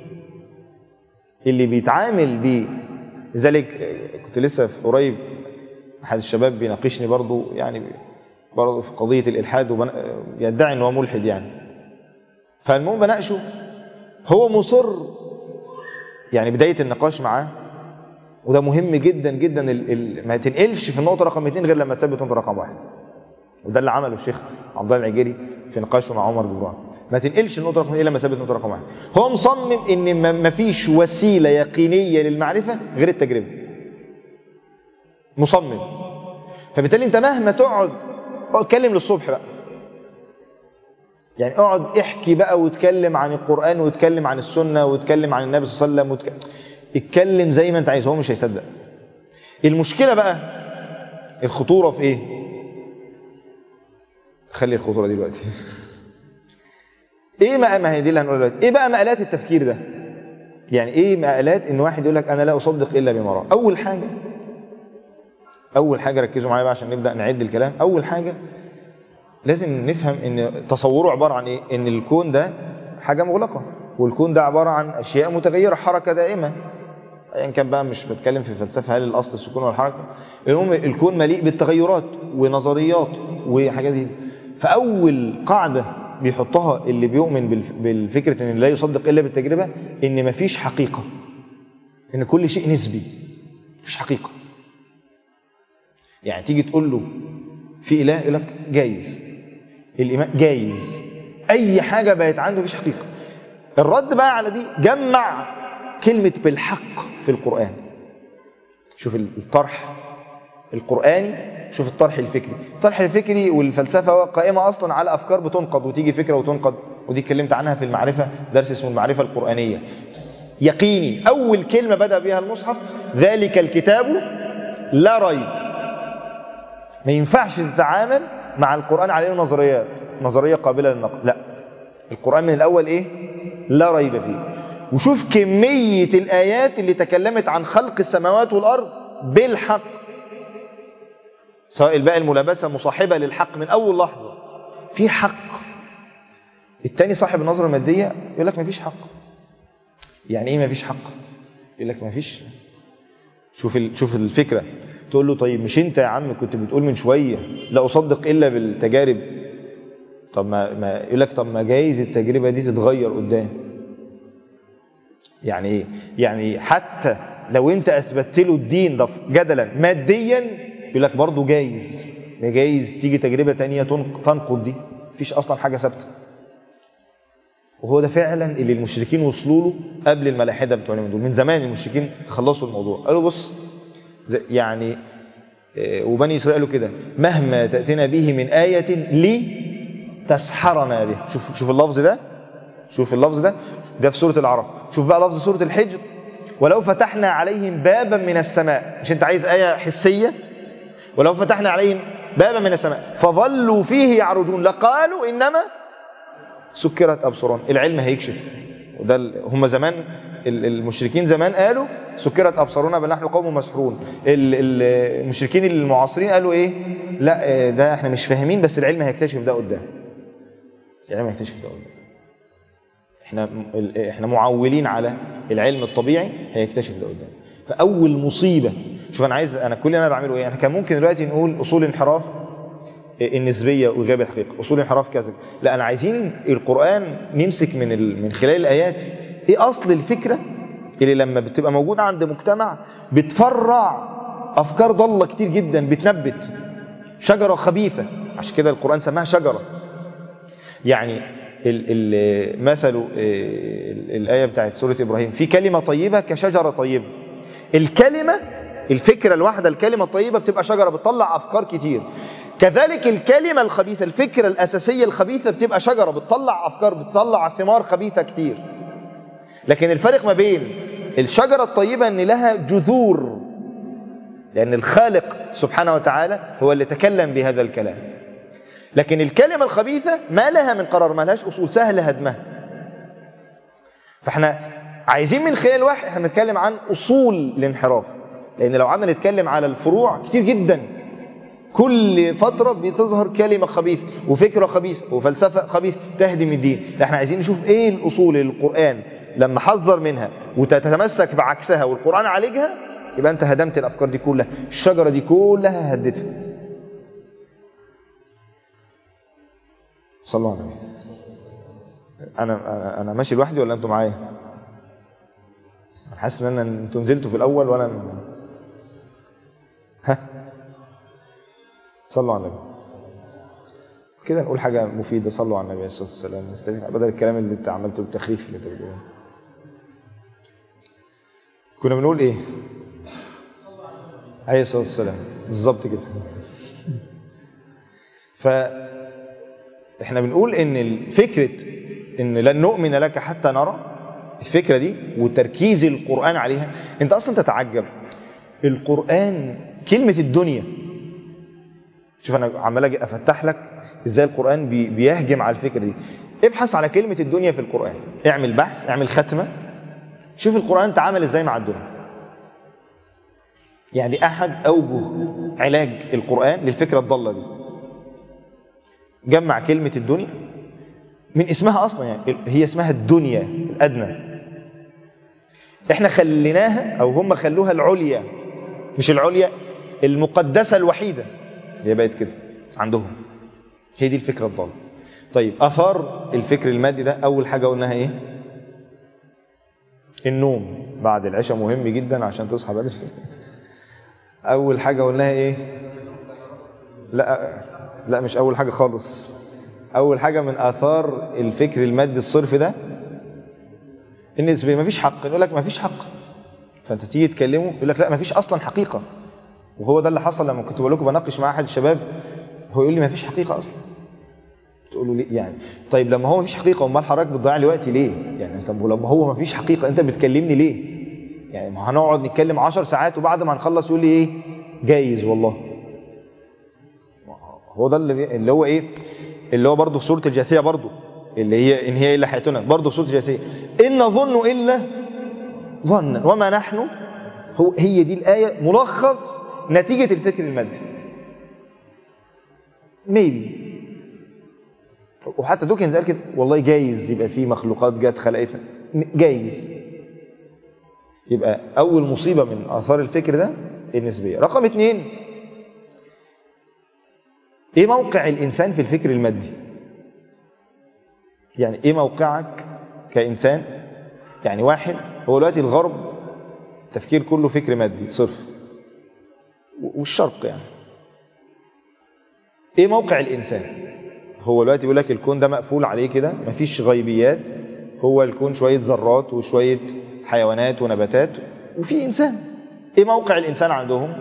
اللي بيتعامل بيه لذلك كنت لسه في قريب احد الشباب بيناقشني برضو يعني برضو في قضية الالحاد وبن... يدعي ان هو ملحد يعني فالمهم بناقشه هو مصر يعني بداية النقاش معاه وده مهم جدا جدا ال ال ما تنقلش في النقطة رقم اثنين غير لما تثبت النقطة رقم واحد وده اللي عمله الشيخ عبد الله العجيري في نقاشه مع عمر جبران ما تنقلش النقطة رقم اثنين لما تثبت النقطة رقم واحد هو مصمم ان ما فيش وسيلة يقينية للمعرفة غير التجربة مصمم فبالتالي انت مهما تقعد اتكلم للصبح بقى يعني اقعد احكي بقى واتكلم عن القرآن واتكلم عن السنة واتكلم عن النبي صلى الله عليه وسلم واتكلم اتكلم زي ما انت عايز هو مش هيصدق المشكلة بقى الخطورة في ايه خلي الخطورة دي دلوقتي ايه ما هي دي اللي هنقولها دلوقتي ايه بقى مقالات التفكير ده يعني ايه مقالات ان واحد يقول لك انا لا اصدق الا بما رأى اول حاجة اول حاجة ركزوا معايا بقى عشان نبدأ نعد الكلام اول حاجة لازم نفهم ان تصوره عبارة عن ايه ان الكون ده حاجة مغلقة والكون ده عبارة عن اشياء متغيرة حركة دائمة ايا كان بقى مش بتكلم في فلسفة هل الاصل السكون ولا الحركة المهم الكون مليء بالتغيرات ونظريات وحاجات دي فاول قاعدة بيحطها اللي بيؤمن بالفكرة ان لا يصدق الا بالتجربة ان مفيش حقيقة ان كل شيء نسبي مفيش حقيقة يعني تيجي تقول له في اله يقول لك جايز الإيمان جايز أي حاجة بقت عنده مفيش حقيقة الرد بقى على دي جمع كلمة بالحق في القرآن شوف الطرح القرآني شوف الطرح الفكري الطرح الفكري والفلسفة قائمة أصلا على أفكار بتنقض وتيجي فكرة وتنقض ودي اتكلمت عنها في المعرفة درس اسمه المعرفة القرآنية يقيني أول كلمة بدأ بها المصحف ذلك الكتاب لا ريب ما ينفعش تتعامل مع القرآن عليه نظريات نظرية قابلة للنقد لا القرآن من الأول إيه لا ريب فيه وشوف كمية الآيات اللي تكلمت عن خلق السماوات والأرض بالحق سواء الباقي الملابسة مصاحبة للحق من أول لحظة في حق التاني صاحب النظرة المادية يقول لك ما فيش حق يعني ايه ما فيش حق يقول لك ما فيش شوف شوف الفكرة تقول له طيب مش انت يا عم كنت بتقول من شوية لا أصدق إلا بالتجارب طب ما, ما يقول لك طب ما جايز التجربة دي تتغير قدام يعني ايه يعني حتى لو انت اثبتت له الدين ده جدلا ماديا يقول لك برضه جايز جايز تيجي تجربة تانية تنقض دي مفيش اصلا حاجة ثابته وهو ده فعلا اللي المشركين وصلوا له قبل الملاحدة بتوع دول من زمان المشركين خلصوا الموضوع قالوا بص يعني وبني إسرائيل قالوا كده مهما تأتينا به من آية لي تسحرنا به شوف شوف اللفظ ده شوف اللفظ ده ده في سورة العرب شوف بقى لفظ سورة الحجر ولو فتحنا عليهم بابا من السماء مش انت عايز آية حسية ولو فتحنا عليهم بابا من السماء فظلوا فيه يعرجون لقالوا إنما سكرت أبصرون العلم هيكشف وده هم زمان المشركين زمان قالوا سكرت أبصارنا بل نحن قوم مسحورون المشركين المعاصرين قالوا إيه لا ده احنا مش فاهمين بس العلم هيكتشف ده قدام العلم هيكتشف ده قدام احنا احنا معولين على العلم الطبيعي هيكتشف ده قدام فأول مصيبة شوف أنا عايز أنا كل اللي أنا بعمله إيه احنا كان ممكن دلوقتي نقول أصول انحراف النسبية وإيجاب الحقيقة أصول انحراف كذا لا أنا عايزين القرآن نمسك من ال... من خلال الآيات إيه أصل الفكرة اللي لما بتبقى موجودة عند مجتمع بتفرع أفكار ضالة كتير جدا بتنبت شجرة خبيثة عشان كده القرآن سماها شجرة يعني ال ال مثل الآية بتاعت سورة إبراهيم في كلمة طيبة كشجرة طيبة الكلمة الفكرة الواحدة الكلمة الطيبة بتبقى شجرة بتطلع أفكار كتير كذلك الكلمة الخبيثة الفكرة الأساسية الخبيثة بتبقى شجرة بتطلع أفكار بتطلع ثمار خبيثة كتير لكن الفرق ما بين الشجرة الطيبة أن لها جذور لأن الخالق سبحانه وتعالى هو اللي تكلم بهذا الكلام لكن الكلمة الخبيثة ما لها من قرار ما لهاش أصول سهل هدمها فاحنا عايزين من خلال واحد احنا بنتكلم عن أصول الانحراف لأن لو قعدنا نتكلم على الفروع كتير جدا كل فترة بتظهر كلمة خبيث وفكرة خبيث وفلسفة خبيث تهدم الدين احنا عايزين نشوف ايه الأصول القرآن لما حذر منها وتتمسك بعكسها والقرآن عالجها يبقى انت هدمت الأفكار دي كلها الشجرة دي كلها هدتها صلوا على النبي انا انا ماشي لوحدي ولا انتوا معايا حاسس ان انا انتوا نزلتوا في الاول وانا ها صلوا على النبي كده نقول حاجة مفيدة صلوا على النبي عليه الصلاة والسلام نستفيد بدل الكلام اللي انت عملته بالتخريف اللي انت بتقوله كنا بنقول ايه عليه الصلاة والسلام بالظبط كده ف احنا بنقول ان فكرة ان لن نؤمن لك حتى نرى الفكرة دي وتركيز القرآن عليها انت اصلا تتعجب القرآن كلمة الدنيا شوف انا عمال اجي افتح لك ازاي القرآن بي بيهجم على الفكرة دي ابحث على كلمة الدنيا في القرآن اعمل بحث اعمل ختمة شوف القرآن تعامل ازاي مع الدنيا يعني احد اوجه علاج القرآن للفكرة الضالة دي جمع كلمة الدنيا من اسمها اصلا يعني هي اسمها الدنيا الادنى احنا خليناها او هم خلوها العليا مش العليا المقدسة الوحيدة هي بقت كده عندهم هي دي الفكرة الضالة طيب أثار الفكر المادي ده أول حاجة قلناها إيه النوم بعد العشاء مهم جدا عشان تصحى بدري أول حاجة قلناها إيه لا لا مش أول حاجة خالص أول حاجة من آثار الفكر المادي الصرف ده النسبية مفيش حق يقول لك مفيش حق فانت تيجي تكلمه يقول لك لا مفيش اصلا حقيقة وهو ده اللي حصل لما كنت بقول لكم بناقش مع احد الشباب هو يقول لي مفيش حقيقة اصلا تقول له ليه يعني طيب لما هو مفيش حقيقة امال حضرتك بتضيع لي وقتي ليه يعني طب ولما هو مفيش حقيقة انت بتكلمني ليه يعني ما هنقعد نتكلم 10 ساعات وبعد ما هنخلص يقول لي ايه جايز والله هو ده اللي, اللي هو ايه اللي هو برضه في سوره الجاثيه برضه اللي هي ان هي الا حياتنا برضه في سوره الجاثيه ان نظن الا ظنا وما نحن هو هي دي الايه ملخص نتيجه الفكر المادي ميبي وحتى دوكنز قال كده والله جايز يبقى في مخلوقات جت خلقتها جايز يبقى اول مصيبه من اثار الفكر ده النسبيه رقم اثنين ايه موقع الانسان في الفكر المادي يعني ايه موقعك كانسان يعني واحد هو دلوقتي الغرب التفكير كله فكر مادي صرف والشرق يعني ايه موقع الانسان هو دلوقتي بيقول لك الكون ده مقفول عليه كده مفيش غيبيات هو الكون شويه ذرات وشويه حيوانات ونباتات وفي انسان ايه موقع الانسان عندهم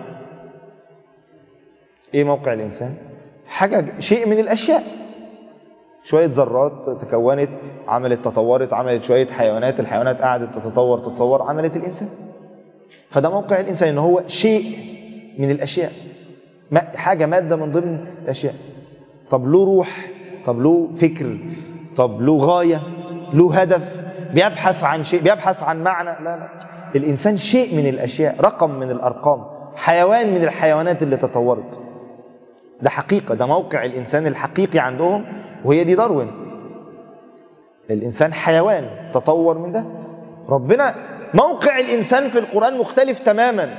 ايه موقع الانسان حاجة شيء من الأشياء شوية ذرات تكونت عملت تطورت عملت شوية حيوانات الحيوانات قعدت تتطور تتطور عملت الإنسان فده موقع الإنسان إن هو شيء من الأشياء حاجة مادة من ضمن الأشياء طب له روح طب له فكر طب له غاية له هدف بيبحث عن شيء بيبحث عن معنى لا لا الإنسان شيء من الأشياء رقم من الأرقام حيوان من الحيوانات اللي تطورت ده حقيقة ده موقع الإنسان الحقيقي عندهم وهي دي داروين الإنسان حيوان تطور من ده ربنا موقع الإنسان في القرآن مختلف تماما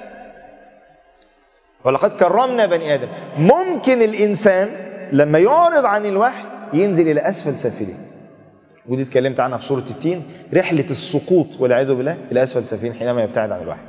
ولقد كرمنا بني آدم ممكن الإنسان لما يعرض عن الوحي ينزل إلى أسفل سافلين ودي اتكلمت عنها في سورة التين رحلة السقوط والعياذ بالله إلى أسفل سافلين حينما يبتعد عن الوحي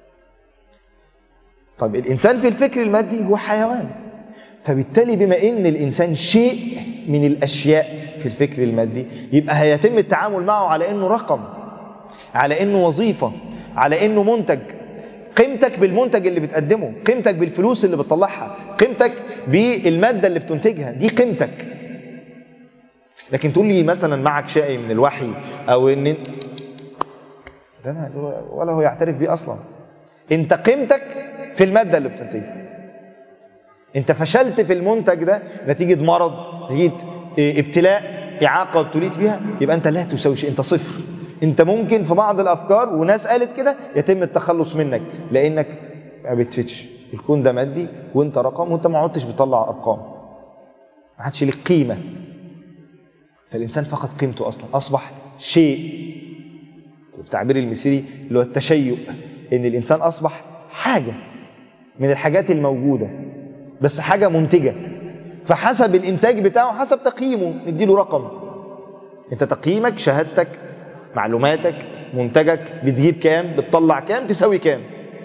طب الإنسان في الفكر المادي هو حيوان فبالتالي بما ان الانسان شيء من الاشياء في الفكر المادي يبقى هيتم التعامل معه على انه رقم على انه وظيفه على انه منتج قيمتك بالمنتج اللي بتقدمه قيمتك بالفلوس اللي بتطلعها قيمتك بالماده اللي بتنتجها دي قيمتك لكن تقول لي مثلا معك شيء من الوحي او ان ده ما ولا هو يعترف بيه اصلا انت قيمتك في الماده اللي بتنتجها انت فشلت في المنتج ده نتيجة مرض نتيجة ابتلاء إعاقة ابتليت بيها يبقى أنت لا تساوي شيء أنت صفر أنت ممكن في بعض الأفكار وناس قالت كده يتم التخلص منك لأنك ما بتفتش الكون ده مادي وأنت رقم وأنت ما عدتش بتطلع أرقام ما عادش لك قيمة فالإنسان فقد قيمته أصلا أصبح شيء التعبير المصري اللي هو التشيؤ إن الإنسان أصبح حاجة من الحاجات الموجودة بس حاجة منتجة فحسب الإنتاج بتاعه حسب تقييمه نديله رقم أنت تقييمك شهادتك معلوماتك منتجك بتجيب كام بتطلع كام تساوي كام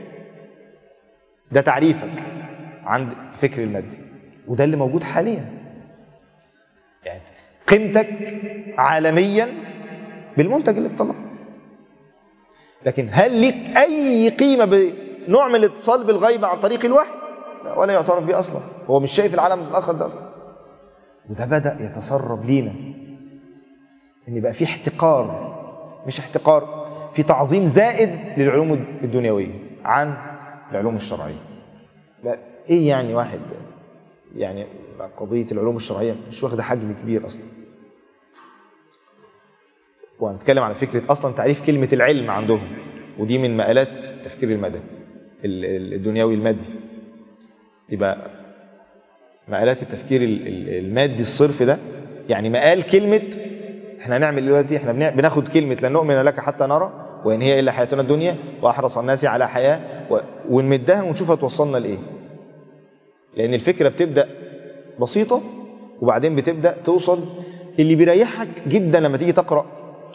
ده تعريفك عند الفكر المادي وده اللي موجود حاليا يعني قيمتك عالميا بالمنتج اللي بتطلعه لكن هل لك أي قيمة بنوع من الاتصال بالغيب عن طريق الوحي ولا يعترف به أصلا هو مش شايف العالم الآخر ده أصلا وده بدأ يتسرب لينا إن بقى في احتقار مش احتقار في تعظيم زائد للعلوم الدنيوية عن العلوم الشرعية لا إيه يعني واحد يعني قضية العلوم الشرعية مش واخدة حجم كبير أصلا وهنتكلم على فكرة أصلا تعريف كلمة العلم عندهم ودي من مقالات التفكير المدني الدنيوي المادي يبقى مقالات التفكير المادي الصرف ده يعني مقال كلمة احنا هنعمل دلوقتي احنا بناخد كلمة لن نؤمن لك حتى نرى وإن هي إلا حياتنا الدنيا وأحرص الناس على حياة و... ونمدها ونشوف هتوصلنا لإيه لأن الفكرة بتبدأ بسيطة وبعدين بتبدأ توصل اللي بيريحك جدا لما تيجي تقرأ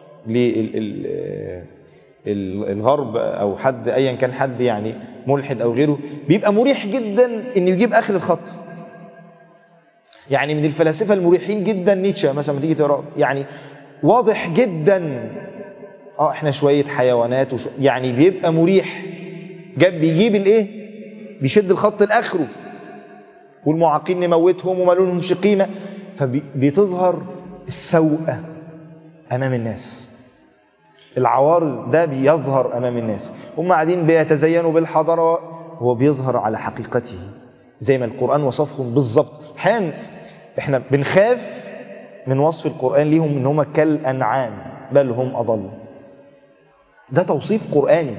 للغرب أو حد أيا كان حد يعني ملحد أو غيره بيبقى مريح جدا إنه يجيب آخر الخط يعني من الفلاسفة المريحين جدا نيتشه مثلا لما تيجي تقرأ يعني واضح جدا اه احنا شوية حيوانات وشو يعني بيبقى مريح جاب بيجيب الايه بيشد الخط لاخره والمعاقين نموتهم وما لهمش قيمة فبتظهر السوءة امام الناس العوار ده بيظهر امام الناس هم قاعدين بيتزينوا بالحضارة هو بيظهر على حقيقته زي ما القرآن وصفهم بالظبط حين احنا بنخاف من وصف القرآن ليهم ان هم كالأنعام بل هم أضل ده توصيف قرآني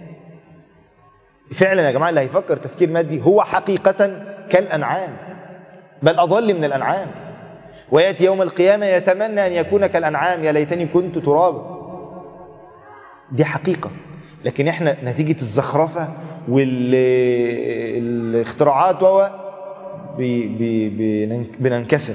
فعلا يا جماعة اللي هيفكر تفكير مادي هو حقيقة كالأنعام بل أضل من الأنعام ويأتي يوم القيامة يتمنى أن يكون كالأنعام يا ليتني كنت ترابا دي حقيقة لكن احنا نتيجة الزخرفة والاختراعات و بننكسر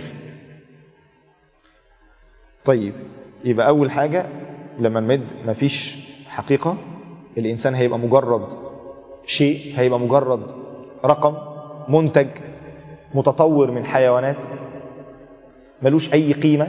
طيب يبقى أول حاجة لما نمد مفيش حقيقة الإنسان هيبقى مجرد شيء هيبقى مجرد رقم منتج متطور من حيوانات ملوش أي قيمة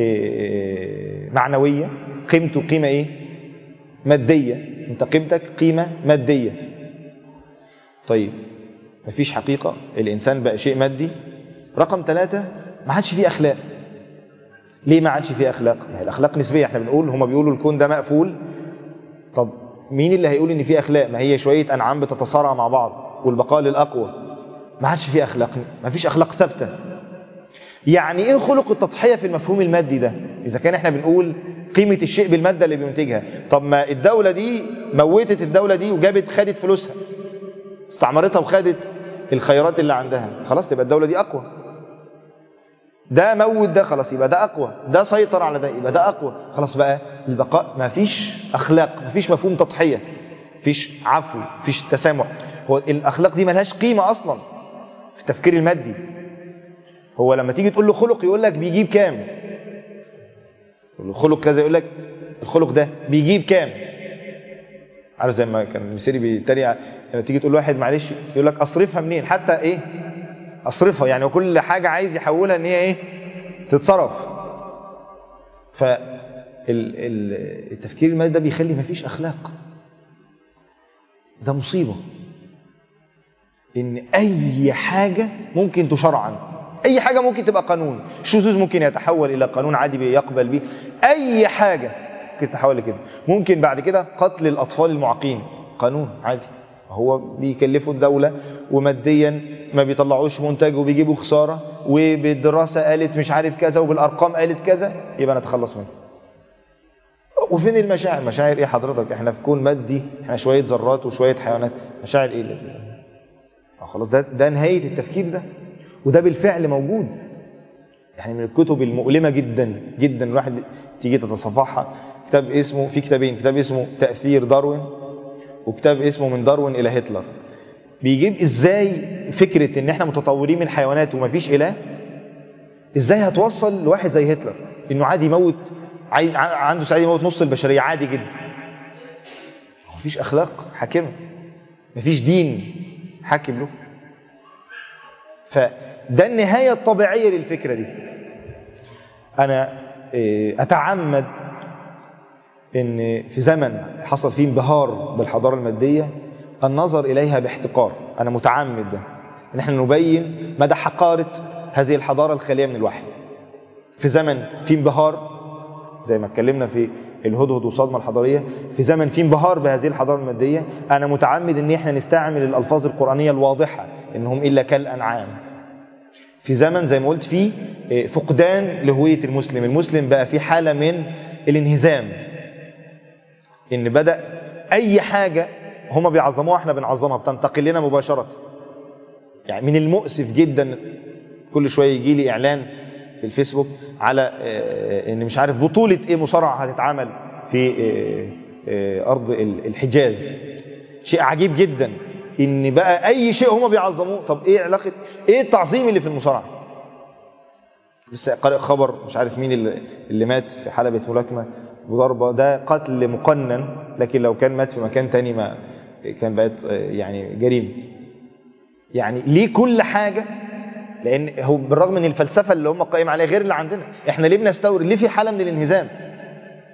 معنوية قيمته قيمة إيه مادية انت قيمتك قيمة مادية طيب مفيش حقيقة الإنسان بقى شيء مادي رقم ثلاثة ما عادش فيه أخلاق ليه ما عادش فيه أخلاق يعني الأخلاق نسبية احنا بنقول هما بيقولوا الكون ده مقفول طب مين اللي هيقول ان فيه أخلاق ما هي شوية أنعام بتتصارع مع بعض والبقاء للأقوى ما عادش فيه أخلاق ما فيش أخلاق ثابتة يعني ايه خلق التضحية في المفهوم المادي ده إذا كان احنا بنقول قيمة الشيء بالمادة اللي بينتجها طب ما الدولة دي موتت الدولة دي وجابت خدت فلوسها استعمرتها وخدت الخيرات اللي عندها خلاص تبقى الدولة دي أقوى ده موت ده خلاص يبقى ده أقوى ده سيطر على ده يبقى ده أقوى خلاص بقى البقاء ما فيش أخلاق ما فيش مفهوم تضحية فيش عفو فيش تسامح هو الأخلاق دي ملهاش قيمة أصلا في التفكير المادي هو لما تيجي تقول له خلق يقول لك بيجيب كام الخلق كذا يقول لك الخلق ده بيجيب كام عارف زي ما كان المسيري بيتريق لما تيجي تقول واحد معلش يقول لك اصرفها منين حتى ايه اصرفها يعني وكل حاجة عايز يحولها ان هي ايه تتصرف فالتفكير المادي ده بيخلي مفيش اخلاق ده مصيبة ان اي حاجة ممكن تشرعا اي حاجة ممكن تبقى قانون الشذوذ ممكن يتحول الى قانون عادي بيقبل به اي حاجة ممكن تتحول لكده ممكن بعد كده قتل الاطفال المعاقين قانون عادي هو بيكلفوا الدولة وماديا ما بيطلعوش منتج وبيجيبوا خسارة وبالدراسة قالت مش عارف كذا وبالارقام قالت كذا يبقى نتخلص منه وفين المشاعر مشاعر ايه حضرتك احنا في كون مادي احنا شوية ذرات وشوية حيوانات مشاعر ايه اللي خلاص ده ده نهاية التفكير ده وده بالفعل موجود يعني من الكتب المؤلمة جدا جدا الواحد تيجي تتصفحها كتاب اسمه في كتابين كتاب اسمه تأثير داروين وكتاب اسمه من داروين إلى هتلر بيجيب ازاي فكرة ان احنا متطورين من حيوانات ومفيش اله ازاي هتوصل لواحد زي هتلر انه عادي يموت عنده سعادة يموت نص البشرية عادي جدا مفيش اخلاق حاكمة مفيش دين حاكم له فده النهاية الطبيعية للفكرة دي أنا أتعمد إن في زمن حصل فيه انبهار بالحضارة المادية النظر إليها باحتقار أنا متعمد ده إن احنا نبين مدى حقارة هذه الحضارة الخالية من الوحي في زمن فيه انبهار زي ما اتكلمنا في الهدهد والصدمة الحضارية في زمن فيه انبهار بهذه الحضارة المادية أنا متعمد إن احنا نستعمل الألفاظ القرآنية الواضحة إنهم إلا كالأنعام في زمن زي ما قلت فيه فقدان لهوية المسلم المسلم بقى في حالة من الانهزام إن بدأ أي حاجة هما بيعظموها احنا بنعظمها بتنتقل لنا مباشرة يعني من المؤسف جدا كل شوية يجي لي إعلان في الفيسبوك على ان مش عارف بطولة ايه مصارعة هتتعمل في ارض الحجاز شيء عجيب جدا ان بقى اي شيء هما بيعظموه طب ايه علاقة ايه التعظيم اللي في المصارعة لسه قارئ خبر مش عارف مين اللي, اللي مات في حلبة ملاكمة بضربة ده قتل مقنن لكن لو كان مات في مكان تاني ما كان بقت يعني جريمة يعني ليه كل حاجة لان هو بالرغم ان الفلسفه اللي هم قائم عليها غير اللي عندنا احنا ليه بنستورد ليه في حاله من الانهزام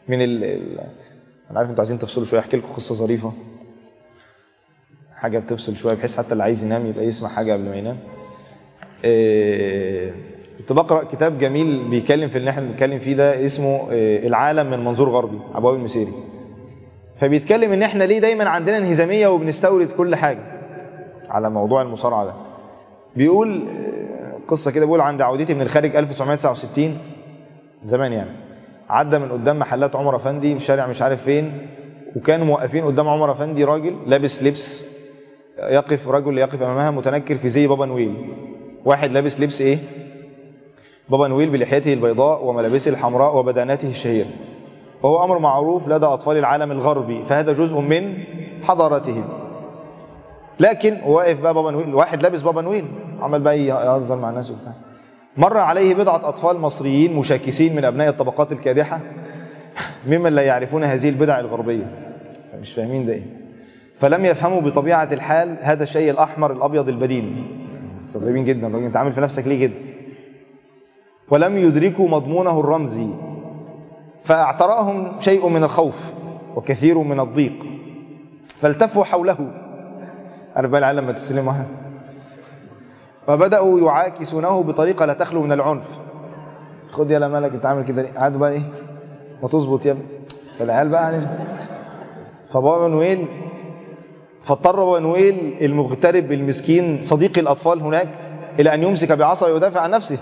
من ال... ال... انا عارف انتوا عايزين تفصلوا شويه احكي لكم قصه ظريفه حاجه بتفصل شويه بحيث حتى اللي عايز ينام يبقى يسمع حاجه قبل ما ينام إيه... كنت بقرا كتاب جميل بيتكلم في اللي احنا بنتكلم فيه ده اسمه إيه العالم من منظور غربي ابواب المسيري فبيتكلم ان احنا ليه دايما عندنا انهزاميه وبنستورد كل حاجه على موضوع المصارعه ده بيقول قصه كده بيقول عند عودتي من الخارج 1969 زمان يعني عدى من قدام محلات عمر افندي في شارع مش عارف فين وكانوا موقفين قدام عمر افندي راجل لابس لبس يقف رجل يقف امامها متنكر في زي بابا نويل واحد لابس لبس ايه بابا نويل بلحيته البيضاء وملابسه الحمراء وبدانته الشهيره وهو امر معروف لدى اطفال العالم الغربي فهذا جزء من حضارتهم لكن واقف بقى بابا نويل واحد لابس بابا نويل عمل بقى يهزر مع الناس وبتاع مر عليه بضعة أطفال مصريين مشاكسين من أبناء الطبقات الكادحة ممن لا يعرفون هذه البدع الغربية مش فاهمين ده إيه فلم يفهموا بطبيعة الحال هذا الشيء الأحمر الأبيض البديل مستغربين جدا الراجل انت عامل في نفسك ليه كده ولم يدركوا مضمونه الرمزي فاعترأهم شيء من الخوف وكثير من الضيق فالتفوا حوله عارف بقى العالم لما تستلم واحد فبدأوا يعاكسونه بطريقة لا تخلو من العنف خد يا مالك انت عامل كده ليه قعدوا بقى ايه ما تظبط يا ابني فالعيال بقى يعني فبابا نويل فاضطر بابا نويل المغترب المسكين صديق الأطفال هناك إلى أن يمسك بعصا ويدافع عن نفسه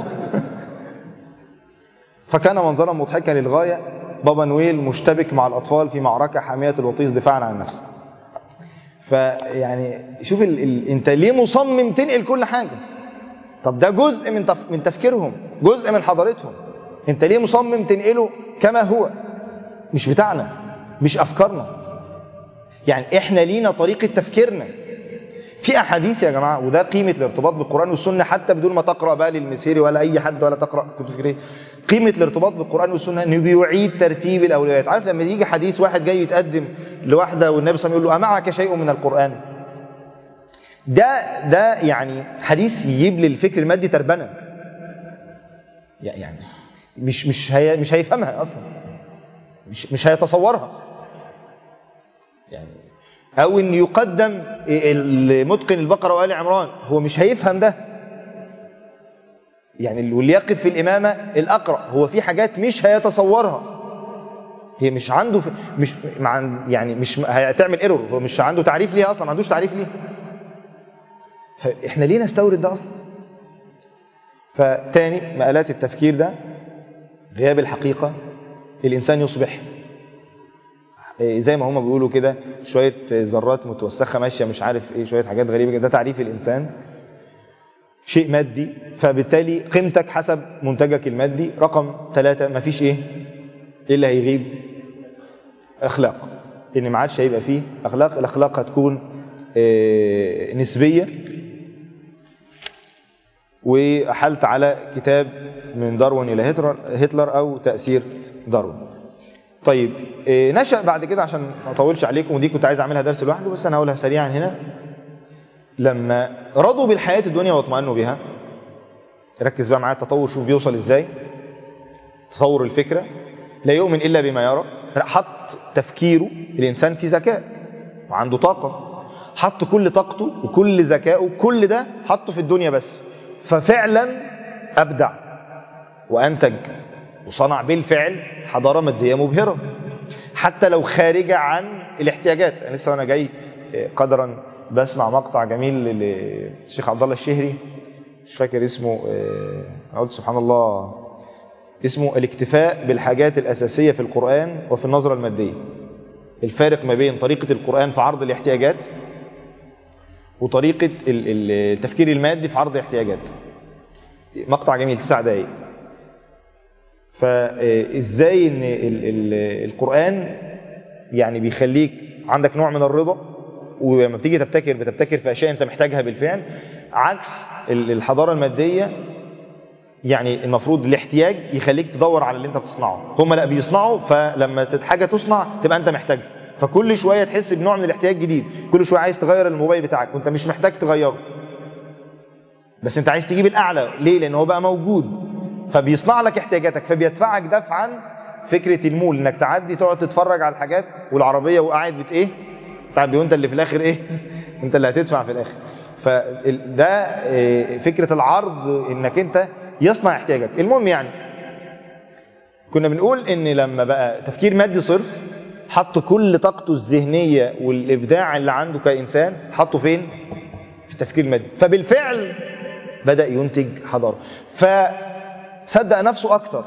فكان منظرا مضحكا للغاية بابا نويل مشتبك مع الأطفال في معركة حامية الوطيس دفاعا عن نفسه فيعني شوف ال... ال... انت ليه مصمم تنقل كل حاجة طب ده جزء من تف... من تفكيرهم جزء من حضارتهم انت ليه مصمم تنقله كما هو مش بتاعنا مش افكارنا يعني احنا لينا طريقة تفكيرنا في احاديث يا جماعة وده قيمة الارتباط بالقرآن والسنة حتى بدون ما تقرأ بقى للمسيري ولا اي حد ولا تقرأ كتب فكرية قيمة الارتباط بالقرآن والسنة انه بيعيد ترتيب الاولويات عارف لما يجي حديث واحد جاي يتقدم لواحدة والنبي صلى الله عليه وسلم يقول له أمعك شيء من القرآن ده ده يعني حديث يجيب للفكر المادي تربنة يعني مش مش هي مش هيفهمها اصلا مش مش هيتصورها يعني او ان يقدم المتقن البقره وال عمران هو مش هيفهم ده يعني واللي يقف في الامامه الاقرا هو في حاجات مش هيتصورها هي مش عنده في مش مع يعني مش هتعمل ايرور هو مش عنده تعريف ليها اصلا ما عندوش تعريف ليها فاحنا ليه نستورد ده اصلا فتاني مآلات التفكير ده غياب الحقيقة الإنسان يصبح زي ما هما بيقولوا كده شوية ذرات متوسخة ماشية مش عارف ايه شوية حاجات غريبة كده ده تعريف الإنسان شيء مادي فبالتالي قيمتك حسب منتجك المادي رقم ثلاثة مفيش ايه ايه اللي هيغيب اخلاق ان ما عادش هيبقى فيه اخلاق الاخلاق هتكون إيه نسبية وحلت على كتاب من داروين إلى هتلر, هتلر أو تأثير داروين طيب إيه نشأ بعد كده عشان ما أطولش عليكم ودي كنت عايز أعملها درس لوحده بس أنا هقولها سريعا هنا لما رضوا بالحياة الدنيا واطمأنوا بها ركز بقى معايا التطور شوف بيوصل إزاي تصور الفكرة لا يؤمن إلا بما يرى حط تفكيره الإنسان في ذكاء وعنده طاقة حط كل طاقته وكل ذكائه كل ده حطه في الدنيا بس ففعلا أبدع وأنتج وصنع بالفعل حضارة مادية مبهرة حتى لو خارجة عن الاحتياجات أنا لسه وأنا جاي قدرا بسمع مقطع جميل للشيخ عبد الله الشهري مش فاكر اسمه أنا قلت سبحان الله اسمه الاكتفاء بالحاجات الأساسية في القرآن وفي النظرة المادية الفارق ما بين طريقة القرآن في عرض الاحتياجات وطريقة التفكير المادي في عرض الاحتياجات مقطع جميل تسع دقايق فازاي ان القرآن يعني بيخليك عندك نوع من الرضا ولما بتيجي تبتكر بتبتكر في اشياء انت محتاجها بالفعل عكس الحضارة المادية يعني المفروض الاحتياج يخليك تدور على اللي انت بتصنعه هم لا بيصنعوا فلما حاجة تصنع تبقى انت محتاجها فكل شوية تحس بنوع من الاحتياج جديد كل شوية عايز تغير الموبايل بتاعك وانت مش محتاج تغيره بس انت عايز تجيب الاعلى ليه لان هو بقى موجود فبيصنع لك احتياجاتك فبيدفعك دفعا فكرة المول انك تعدي تقعد تتفرج على الحاجات والعربية وقاعد بت ايه تعدي وانت اللي في الاخر ايه انت اللي هتدفع في الاخر فده فكرة العرض انك انت يصنع احتياجك المهم يعني كنا بنقول ان لما بقى تفكير مادي صرف حط كل طاقته الذهنية والابداع اللي عنده كإنسان حطه فين في التفكير المادي فبالفعل بدأ ينتج حضارة فصدق نفسه اكتر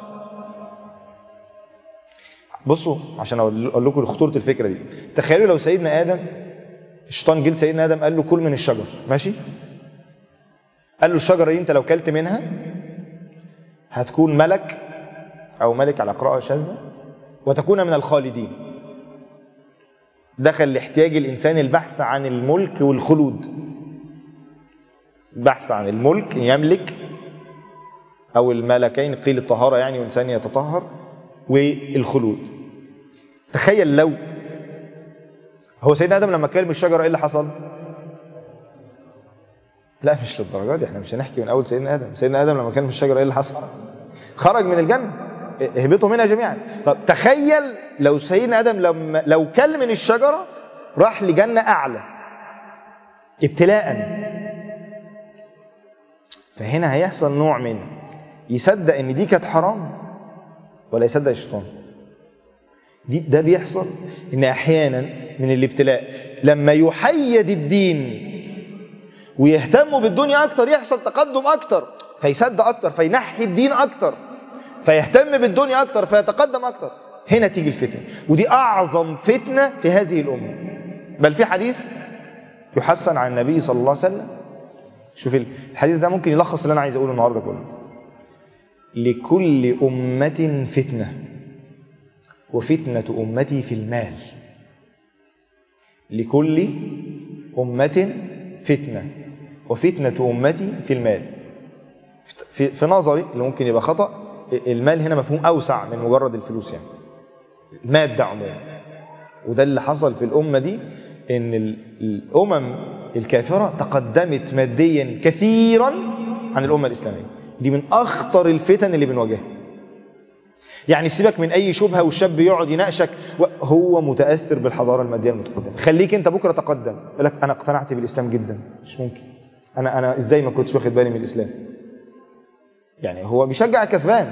بصوا عشان اقول لكم خطوره الفكره دي تخيلوا لو سيدنا ادم الشيطان جه سيدنا ادم قال له كل من الشجر ماشي قال له الشجره دي انت لو كلت منها هتكون ملك او ملك على قراءه شاذه وتكون من الخالدين دخل لاحتياج الانسان البحث عن الملك والخلود البحث عن الملك يملك او الملكين قيل الطهاره يعني وانسان يتطهر والخلود تخيل لو هو سيدنا ادم لما كلم الشجره ايه اللي حصل لا مش للدرجه دي احنا مش هنحكي من اول سيدنا ادم سيدنا ادم لما كلم الشجره ايه اللي حصل خرج من الجنه اهبطوا منها جميعا طب تخيل لو سيدنا ادم لما لو كل من الشجره راح لجنه اعلى ابتلاء فهنا هيحصل نوع من يصدق ان دي كانت حرام ولا يصدق الشيطان دي ده بيحصل ان احيانا من الابتلاء لما يحيد الدين ويهتموا بالدنيا اكتر يحصل تقدم اكتر فيصدق اكتر فينحي الدين اكتر فيهتم بالدنيا اكتر فيتقدم اكتر هنا تيجي الفتنه ودي اعظم فتنه في هذه الامه بل في حديث يحسن عن النبي صلى الله عليه وسلم شوف الحديث ده ممكن يلخص اللي انا عايز اقوله النهارده كله لكل أمة فتنة وفتنة أمتي في المال لكل أمة فتنة وفتنة أمتي في المال في, في نظري اللي ممكن يبقى خطأ المال هنا مفهوم أوسع من مجرد الفلوس يعني المادة عموما وده اللي حصل في الأمة دي إن الأمم الكافرة تقدمت ماديا كثيرا عن الأمة الإسلامية دي من أخطر الفتن اللي بنواجهها يعني سيبك من أي شبهة والشاب يقعد يناقشك هو متأثر بالحضارة المادية المتقدمة خليك أنت بكرة تقدم يقول لك أنا اقتنعت بالإسلام جدا مش ممكن أنا أنا إزاي ما كنتش واخد بالي من الإسلام يعني هو بيشجع الكسبان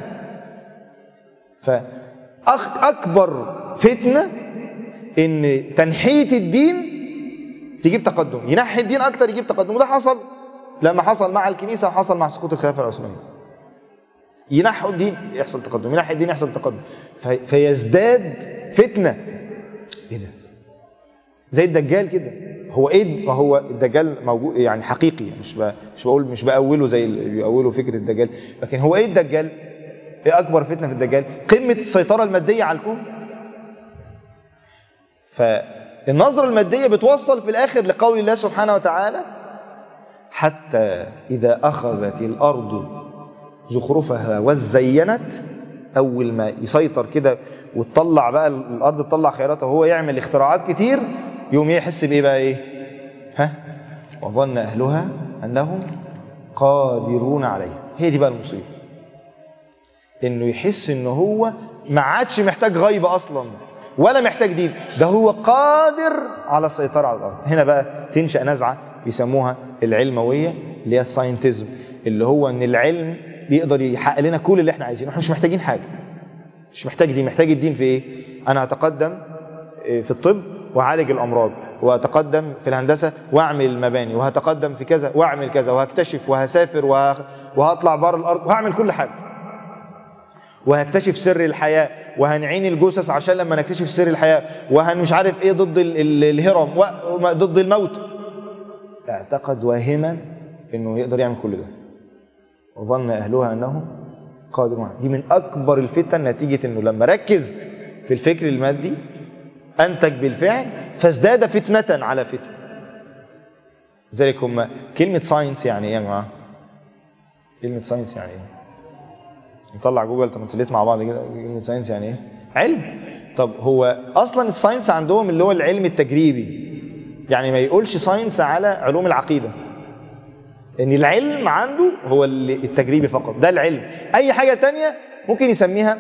فأكبر فتنة إن تنحية الدين تجيب تقدم ينحي الدين أكتر يجيب تقدم وده حصل لما حصل مع الكنيسة وحصل مع سقوط الخلافة العثمانية ينحوا الدين يحصل تقدم ينحي الدين يحصل تقدم في فيزداد فتنة ايه ده زي الدجال كده هو ايه هو الدجال موجود يعني حقيقي مش مش بقول مش بأوله زي اللي بيأولوا فكرة الدجال لكن هو ايه الدجال ايه اكبر فتنة في الدجال قمة السيطرة المادية على الكون فالنظرة المادية بتوصل في الاخر لقول الله سبحانه وتعالى حتى إذا أخذت الأرض زخرفها وزينت أول ما يسيطر كده وتطلع بقى الأرض تطلع خيراتها وهو يعمل اختراعات كتير يوم يحس بإيه بقى إيه ها وظن أهلها أنهم قادرون عليها هي دي بقى المصيبة إنه يحس إنه هو ما عادش محتاج غيبة أصلا ولا محتاج دين ده هو قادر على السيطرة على الأرض هنا بقى تنشأ نزعة بيسموها العلموية اللي هي الساينتزم اللي هو ان العلم بيقدر يحقق لنا كل اللي احنا عايزينه احنا مش محتاجين حاجة مش محتاج دين محتاج الدين في ايه انا هتقدم في الطب واعالج الامراض وهتقدم في الهندسة واعمل المباني وهتقدم في كذا واعمل كذا وهكتشف وهسافر وهطلع بره الارض وهعمل كل حاجة وهكتشف سر الحياة وهنعين الجثث عشان لما نكتشف سر الحياة وهن مش عارف ايه ضد الهرم ضد الموت اعتقد واهما انه يقدر يعمل كل ده وظن اهلها انهم قادرون دي من اكبر الفتن نتيجة انه لما ركز في الفكر المادي انتج بالفعل فازداد فتنة على فتنة ذلك هم كلمة ساينس يعني ايه يا جماعة كلمة ساينس يعني ايه نطلع جوجل ترانسليت مع بعض كده كلمة ساينس يعني ايه علم طب هو اصلا الساينس عندهم اللي هو العلم التجريبي يعني ما يقولش ساينس على علوم العقيدة ان العلم عنده هو التجريبي فقط ده العلم اي حاجة تانية ممكن يسميها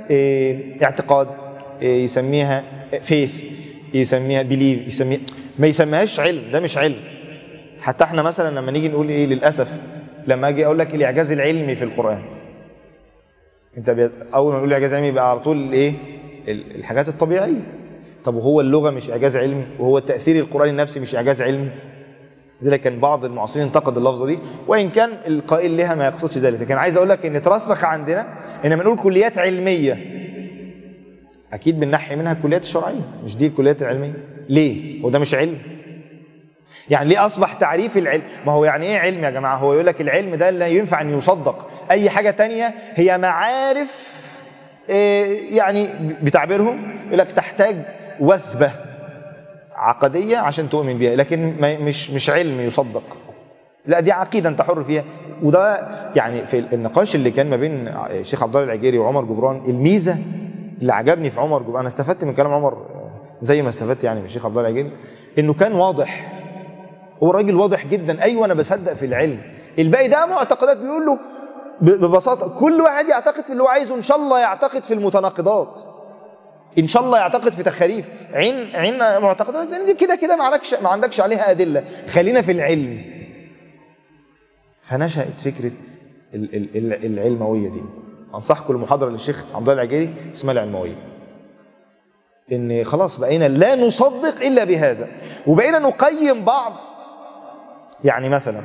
إيه اعتقاد إيه يسميها فيث يسميها بليف يسميها ما يسميهاش علم ده مش علم حتى احنا مثلا لما نيجي نقول ايه للاسف لما اجي اقول لك الاعجاز العلمي في القران انت بي... اول ما نقول الاعجاز العلمي يبقى على طول ايه ال- الحاجات الطبيعيه طب وهو اللغه مش اعجاز علمي وهو التاثير القراني النفسي مش اعجاز علمي لذلك كان بعض المعاصرين انتقد اللفظه دي وان كان القائل لها ما يقصدش ذلك لكن عايز اقول لك ان ترسخ عندنا ان بنقول كليات علميه اكيد بننحي منها الكليات الشرعيه مش دي الكليات العلميه ليه هو ده مش علم يعني ليه اصبح تعريف العلم ما هو يعني ايه علم يا جماعه هو يقول لك العلم ده لا ينفع ان يصدق اي حاجه تانية هي معارف إيه، يعني بتعبيرهم يقول لك تحتاج وثبه عقديه عشان تؤمن بيها لكن ما مش مش علم يصدق لا دي عقيده انت حر فيها وده يعني في النقاش اللي كان ما بين الشيخ عبد الله العجيري وعمر جبران الميزه اللي عجبني في عمر جبران انا استفدت من كلام عمر زي ما استفدت يعني من الشيخ عبد الله العجيري انه كان واضح هو راجل واضح جدا ايوه انا بصدق في العلم الباقي ده معتقدات بيقول له ب- ببساطه كل واحد يعتقد في اللي هو عايزه ان شاء الله يعتقد في المتناقضات ان شاء الله يعتقد في تخاريف عين عين معتقدات لان دي كده كده ما عندكش ما عندكش عليها ادله خلينا في العلم فنشأت فكره ال- ال- ال- العلمويه دي انصحكم المحاضره للشيخ عبد الله العجيري اسمها العلمويه ان خلاص بقينا لا نصدق الا بهذا وبقينا نقيم بعض يعني مثلا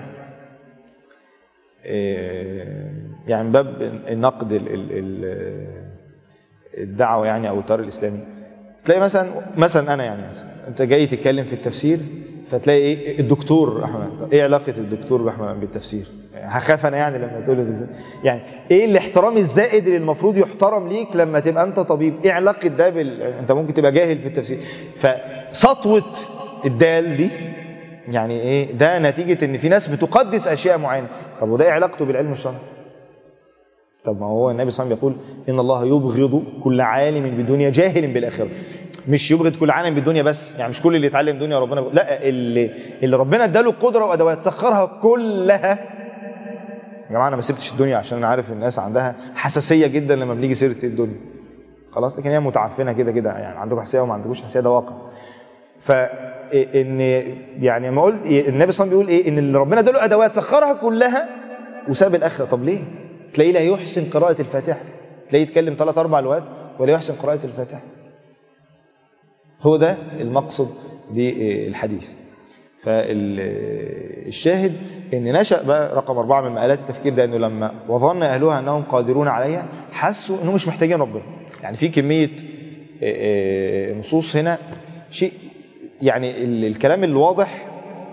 إيه، يعني باب النقد ال- ال- ال- الدعوه يعني او الطريق الاسلامي تلاقي مثلا مثلا انا يعني مثلا انت جاي تتكلم في التفسير فتلاقي ايه الدكتور احمد ايه علاقه الدكتور احمد بالتفسير هخاف انا يعني لما تقول لي يعني ايه الاحترام الزائد اللي المفروض يحترم ليك لما تبقى انت طبيب ايه علاقه ده بال... انت ممكن تبقى جاهل في التفسير فسطوه الدال دي يعني ايه ده نتيجه ان في ناس بتقدس اشياء معينه طب وده ايه علاقته بالعلم الشرعي طب ما هو النبي صلى الله عليه وسلم بيقول ان الله يبغض كل عالم بالدنيا جاهل بالاخره مش يبغض كل عالم بالدنيا بس يعني مش كل اللي يتعلم دنيا ربنا بيقول. لا اللي اللي ربنا اداله قدره وادوات سخرها كلها يا جماعه انا ما سبتش الدنيا عشان انا عارف الناس عندها حساسيه جدا لما بنيجي سيره الدنيا خلاص لكن هي متعفنه كده كده يعني عندكم حساسيه وما عندكوش حساسيه ده واقع فان يعني ما قلت إيه النبي صلى الله عليه وسلم بيقول ايه ان اللي ربنا اداله ادوات سخرها كلها وساب الاخره طب ليه تلاقيه لا يحسن قراءه الفاتحه تلاقيه يتكلم ثلاث اربع لغات ولا يحسن قراءه الفاتحه هو ده المقصد بالحديث فالشاهد ان نشأ بقى رقم أربعة من مآلات التفكير ده انه لما وظن اهلها انهم قادرون عليها حسوا انهم مش محتاجين ربنا يعني في كمية آه، آه، نصوص هنا شيء يعني ال- الكلام الواضح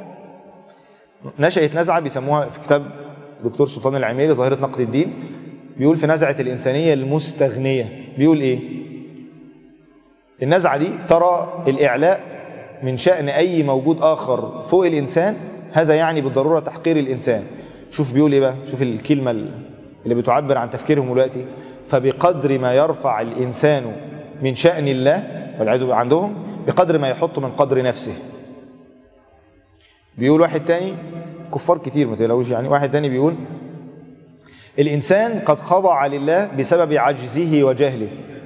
نشأت نزعة بيسموها في كتاب دكتور سلطان العميري ظاهرة نقد الدين بيقول في نزعة الإنسانية المستغنية بيقول إيه النزعة دي ترى الإعلاء من شأن أي موجود آخر فوق الإنسان هذا يعني بالضرورة تحقير الإنسان شوف بيقول إيه بقى شوف الكلمة اللي بتعبر عن تفكيرهم دلوقتي فبقدر ما يرفع الإنسان من شأن الله والعياذ بالله عندهم بقدر ما يحط من قدر نفسه بيقول واحد تاني كفار كتير ما تقلقوش يعني واحد تاني بيقول الإنسان قد خضع لله بسبب عجزه وجهله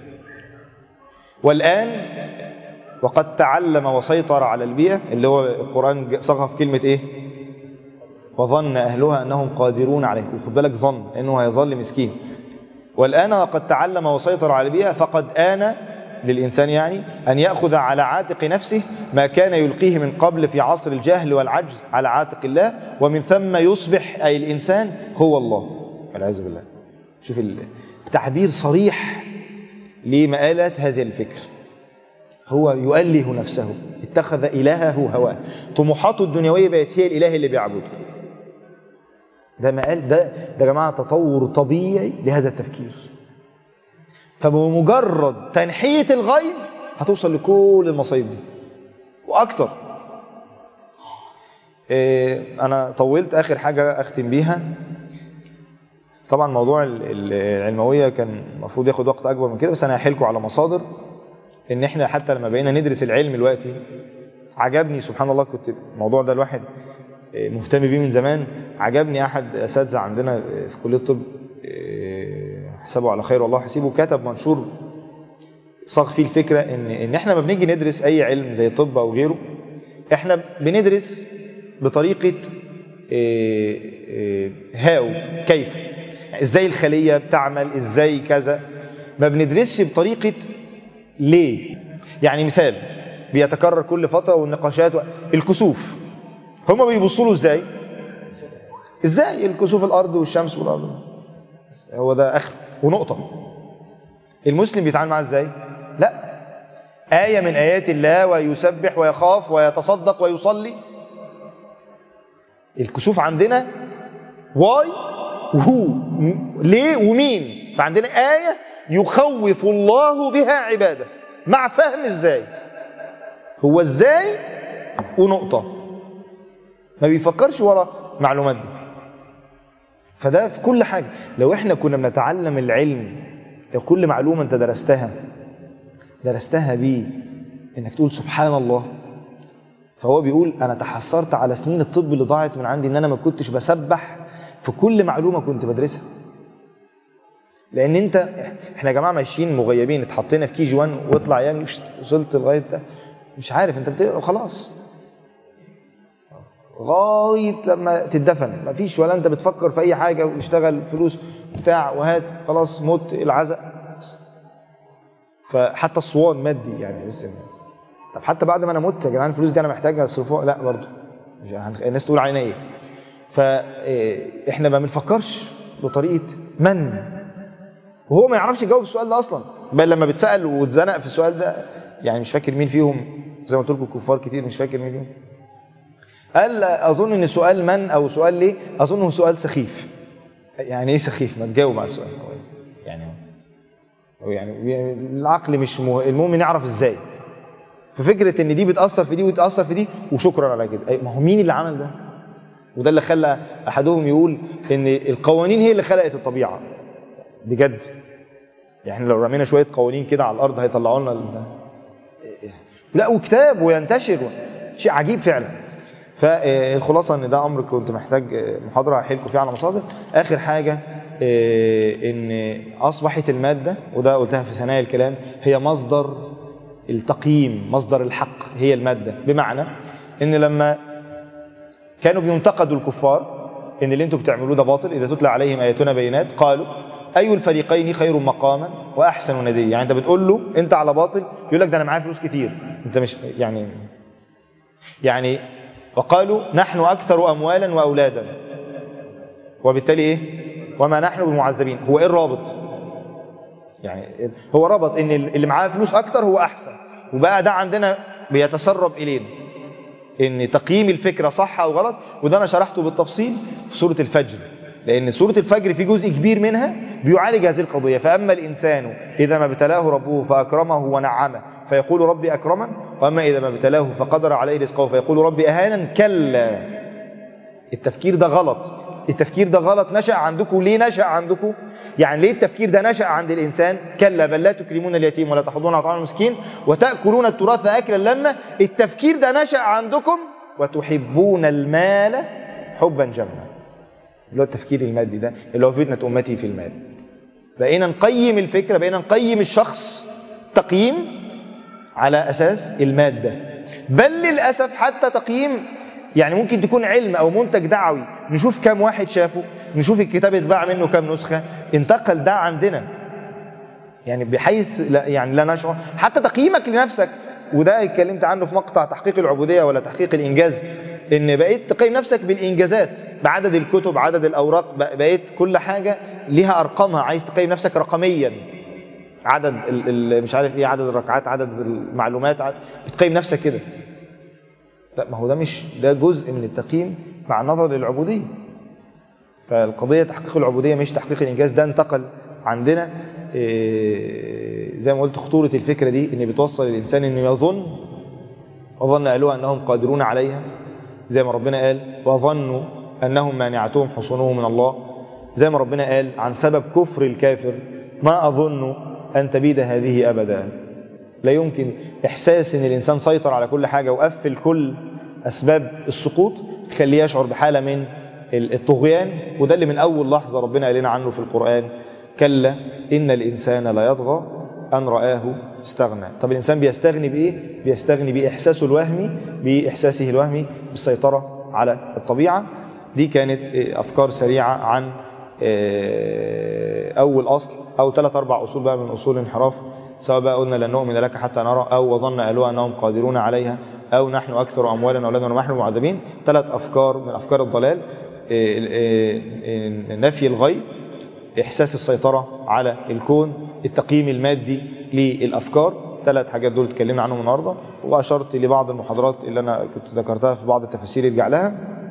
والآن وقد تعلم وسيطر على البيئة اللي هو القرآن صغى في كلمة إيه وظن أهلها أنهم قادرون عليه وخد بالك ظن أنه هيظل مسكين والآن وقد تعلم وسيطر على البيئة فقد آن للإنسان يعني أن يأخذ على عاتق نفسه ما كان يلقيه من قبل في عصر الجهل والعجز على عاتق الله ومن ثم يصبح أي الإنسان هو الله والعياذ بالله شوف التعبير صريح لمآلات هذه الفكر هو يؤله نفسه اتخذ إلهه هواه طموحاته الدنيوية بقت هي الإله اللي بيعبده ده مقال ده ده يا جماعة تطور طبيعي لهذا التفكير فبمجرد تنحية الغيب هتوصل لكل المصايب دي وأكتر إيه أنا طولت آخر حاجة أختم بيها طبعا موضوع العلموية كان المفروض ياخد وقت أكبر من كده بس أنا هحيلكم على مصادر إن إحنا حتى لما بقينا ندرس العلم دلوقتي عجبني سبحان الله كنت الموضوع ده الواحد مهتم بيه من زمان عجبني أحد أساتذة عندنا في كلية الطب حسابه على خير والله حسيبه كتب منشور صاغ فيه الفكرة ان, إن احنا ما بنيجي ندرس اي علم زي طب او غيره احنا بندرس بطريقة إيه إيه هاو كيف ازاي الخلية بتعمل ازاي كذا ما بندرسش بطريقة ليه يعني مثال بيتكرر كل فترة والنقاشات و... الكسوف هما بيبصوا له ازاي ازاي الكسوف الارض والشمس والارض هو ده اخر ونقطة المسلم بيتعامل معاه ازاي لا آية من آيات الله ويسبح ويخاف ويتصدق ويصلي الكسوف عندنا واي وهو ليه ومين فعندنا آية يخوف الله بها عباده مع فهم ازاي هو ازاي ونقطة ما بيفكرش ورا معلومات دي فده في كل حاجة لو احنا كنا بنتعلم العلم لو كل معلومة انت درستها درستها بيه انك تقول سبحان الله فهو بيقول انا تحسرت على سنين الطب اللي ضاعت من عندي ان انا ما كنتش بسبح في كل معلومة كنت بدرسها لان انت احنا يا جماعه ماشيين مغيبين اتحطينا في كي جي 1 واطلع يعني وصلت لغايه ده مش عارف انت بتقرا خلاص لغايه لما تدفن مفيش ولا انت بتفكر في اي حاجه واشتغل فلوس بتاع وهات خلاص موت العزاء فحتى الصوان مادي يعني طب حتى بعد ما انا مت يا جدعان الفلوس دي انا محتاجها اصرفها لا برضه الناس تقول عينيا فاحنا ما بنفكرش بطريقه من وهو ما يعرفش يجاوب السؤال ده اصلا بل لما بتسال واتزنق في السؤال ده يعني مش فاكر مين فيهم زي ما قلت لكم كفار كتير مش فاكر مين فيهم قال اظن ان سؤال من او سؤال ليه اظنه سؤال سخيف يعني ايه سخيف ما تجاوب على السؤال يعني يعني العقل مش مه... المهم نعرف ازاي ففكره ان دي بتاثر في دي وتاثر في دي وشكرا على كده ما هو مين اللي عمل ده وده اللي خلى احدهم يقول ان القوانين هي اللي خلقت الطبيعه بجد يعني لو رمينا شويه قوانين كده على الارض هيطلعوا لنا ال... لا وكتاب وينتشر شيء عجيب فعلا فالخلاصه ان ده امر كنت محتاج محاضره هحكي فيه على مصادر اخر حاجه ان اصبحت الماده وده قلتها في ثنايا الكلام هي مصدر التقييم مصدر الحق هي الماده بمعنى ان لما كانوا بينتقدوا الكفار ان اللي انتم بتعملوه ده باطل اذا تتلى عليهم اياتنا بينات قالوا اي الفريقين خير مقاما واحسن نديا يعني انت بتقول له انت على باطل يقول لك ده انا معايا فلوس كتير انت مش يعني يعني وقالوا نحن اكثر اموالا واولادا وبالتالي ايه وما نحن بمعذبين هو ايه الرابط يعني هو ربط ان اللي معاه فلوس اكتر هو احسن وبقى ده عندنا بيتسرب الينا ان تقييم الفكره صح او غلط وده انا شرحته بالتفصيل في سوره الفجر لان سوره الفجر في جزء كبير منها بيعالج هذه القضيه فاما الانسان اذا ما ابتلاه ربه فاكرمه ونعمه فيقول ربي اكرمن واما اذا ما ابتلاه فقدر عليه رزقه فيقول ربي اهانا كلا التفكير ده غلط التفكير ده غلط نشأ عندكم ليه نشأ عندكم يعني ليه التفكير ده نشأ عند الإنسان كلا بل لا تكرمون اليتيم ولا تحضون على طعام المسكين وتأكلون التراث أكلا لما التفكير ده نشأ عندكم وتحبون المال حبا جما اللي هو التفكير المادي ده اللي هو فتنة أمتي في المال بقينا نقيم الفكرة بقينا نقيم الشخص تقييم على أساس المادة بل للأسف حتى تقييم يعني ممكن تكون علم أو منتج دعوي نشوف كم واحد شافه نشوف الكتاب اتباع منه كم نسخة انتقل ده عندنا يعني بحيث لا يعني لا نشعر حتى تقييمك لنفسك وده اتكلمت عنه في مقطع تحقيق العبودية ولا تحقيق الإنجاز ان بقيت تقيم نفسك بالإنجازات بعدد الكتب عدد الأوراق بقيت كل حاجة ليها أرقامها عايز تقيم نفسك رقميا عدد ال مش عارف ايه عدد الركعات عدد المعلومات عدد بتقيم نفسك كده لا ما هو ده مش ده جزء من التقييم مع النظر للعبودية فالقضية تحقيق العبودية مش تحقيق الإنجاز ده انتقل عندنا إيه زي ما قلت خطورة الفكرة دي ان بتوصل الإنسان انه يظن وظن أهلها أنهم قادرون عليها زي ما ربنا قال وظنوا أنهم مانعتهم حصونهم من الله زي ما ربنا قال عن سبب كفر الكافر ما أظن أن تبيد هذه أبدا لا يمكن إحساس أن الإنسان سيطر على كل حاجة وقفل كل أسباب السقوط تخليه يشعر بحالة من الطغيان وده اللي من أول لحظة ربنا قال لنا عنه في القرآن كلا إن الإنسان لا يطغى أن رآه استغنى طب الإنسان بيستغني بإيه؟ بيستغني بإحساسه الوهمي بإحساسه الوهمي بالسيطرة على الطبيعة دي كانت أفكار سريعة عن أول أصل أو ثلاث أربع أصول بقى من أصول الانحراف سواء بقى قلنا لن نؤمن لك حتى نرى أو وظن أهلها أنهم قادرون عليها أو نحن أكثر أموالا وأولادا ونحن معذبين ثلاث أفكار من أفكار الضلال نفي الغيب إحساس السيطرة على الكون التقييم المادي للأفكار ثلاث حاجات دول اتكلمنا عنهم النهاردة وأشرت لبعض المحاضرات اللي أنا كنت ذكرتها في بعض التفاسير يرجع لها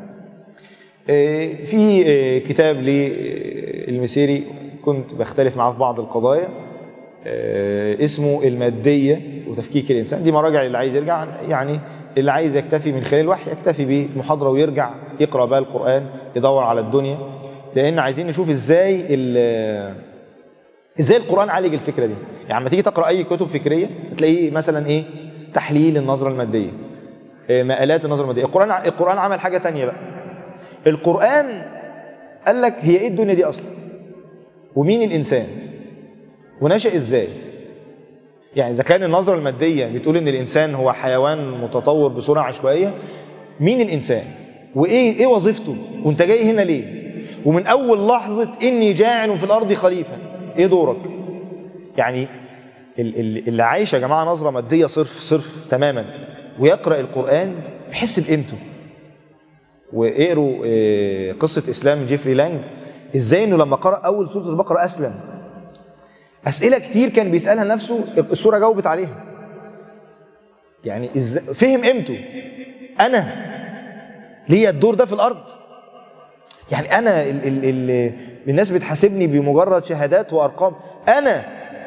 في كتاب للمسيري كنت بختلف معاه في بعض القضايا اسمه المادية وتفكيك الإنسان دي مراجع اللي عايز يرجع يعني اللي عايز يكتفي من خلال الوحي يكتفي بمحاضرة ويرجع يقرأ بقى القرآن يدور على الدنيا لأن عايزين نشوف ازاي ازاي القرآن عالج الفكرة دي يعني لما تيجي تقرأ أي كتب فكرية تلاقيه مثلا ايه تحليل النظرة المادية مقالات النظرة المادية القرآن القرآن عمل حاجة تانية بقى القرآن قال لك هي ايه الدنيا دي أصلا ومين الإنسان ونشأ ازاي يعني إذا كان النظرة المادية بتقول إن الإنسان هو حيوان متطور بصورة عشوائية مين الإنسان وإيه إيه وظيفته وانت جاي هنا ليه ومن أول لحظة إني جاعل في الأرض خليفة إيه دورك يعني اللي عايش يا جماعة نظرة مادية صرف صرف تماما ويقرأ القرآن بيحس بقيمته واقروا قصة إسلام جيفري لانج إزاي إنه لما قرأ أول سورة البقرة أسلم أسئلة كتير كان بيسألها لنفسه السورة جاوبت عليها يعني فهم قيمته أنا ليا الدور ده في الأرض يعني أنا ال ال ال الناس بتحاسبني بمجرد شهادات وأرقام أنا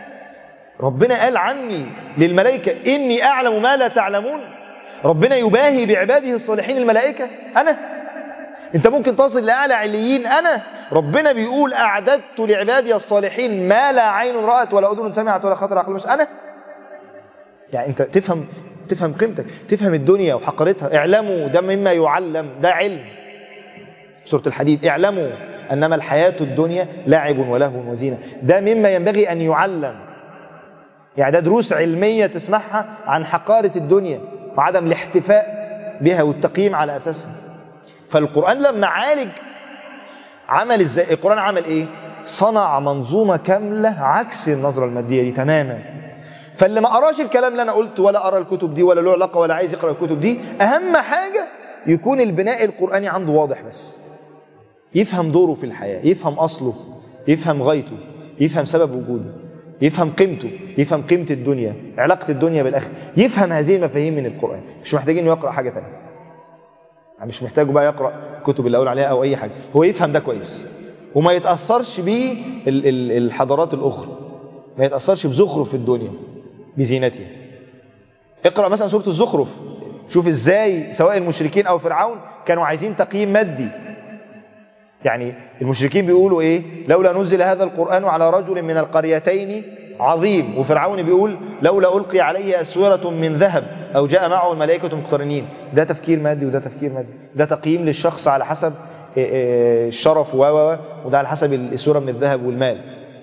ربنا قال عني للملائكة إني أعلم ما لا تعلمون ربنا يباهي بعباده الصالحين الملائكة أنا أنت ممكن تصل لأعلى عليين أنا ربنا بيقول أعددت لعبادي الصالحين ما لا عين رأت ولا أذن سمعت ولا خطر عقل مش أنا يعني أنت تفهم تفهم قيمتك تفهم الدنيا وحقرتها اعلموا ده مما يعلم ده علم سورة الحديد اعلموا أنما الحياة الدنيا لعب ولهو وزينة ده مما ينبغي أن يعلم يعني ده دروس علمية تسمعها عن حقارة الدنيا وعدم الاحتفاء بها والتقييم على أساسها فالقرآن لما عالج عمل ازاي القرآن عمل ايه صنع منظومة كاملة عكس النظرة المادية دي تماما فاللي ما قراش الكلام اللي انا قلته ولا قرا الكتب دي ولا له علاقه ولا عايز يقرا الكتب دي اهم حاجه يكون البناء القراني عنده واضح بس يفهم دوره في الحياه يفهم اصله يفهم غايته يفهم سبب وجوده يفهم قيمته يفهم قيمه الدنيا علاقه الدنيا بالاخره يفهم هذه المفاهيم من القران مش محتاجين انه يقرا حاجه ثانيه مش محتاج بقى يقرا الكتب اللي اقول عليها او اي حاجه هو يفهم ده كويس وما يتاثرش بيه الحضارات الاخرى ما يتاثرش بزخرف الدنيا بزينتها اقرأ مثلا سورة الزخرف شوف ازاي سواء المشركين او فرعون كانوا عايزين تقييم مادي يعني المشركين بيقولوا ايه لولا نزل هذا القرآن على رجل من القريتين عظيم وفرعون بيقول لولا ألقي عليه أسورة من ذهب أو جاء معه الملائكة مقترنين ده تفكير مادي وده تفكير مادي ده تقييم للشخص على حسب الشرف و وده على حسب السورة من الذهب والمال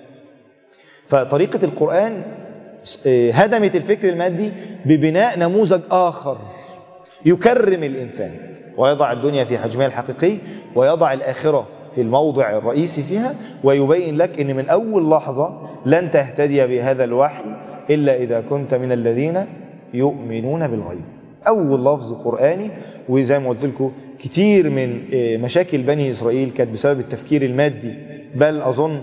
فطريقة القرآن هدمت الفكر المادي ببناء نموذج آخر يكرم الإنسان ويضع الدنيا في حجمها الحقيقي ويضع الآخرة في الموضع الرئيسي فيها ويبين لك أن من أول لحظة لن تهتدي بهذا الوحي إلا إذا كنت من الذين يؤمنون بالغيب أول لفظ قرآني وزي ما قلت لكم كتير من مشاكل بني إسرائيل كانت بسبب التفكير المادي بل أظن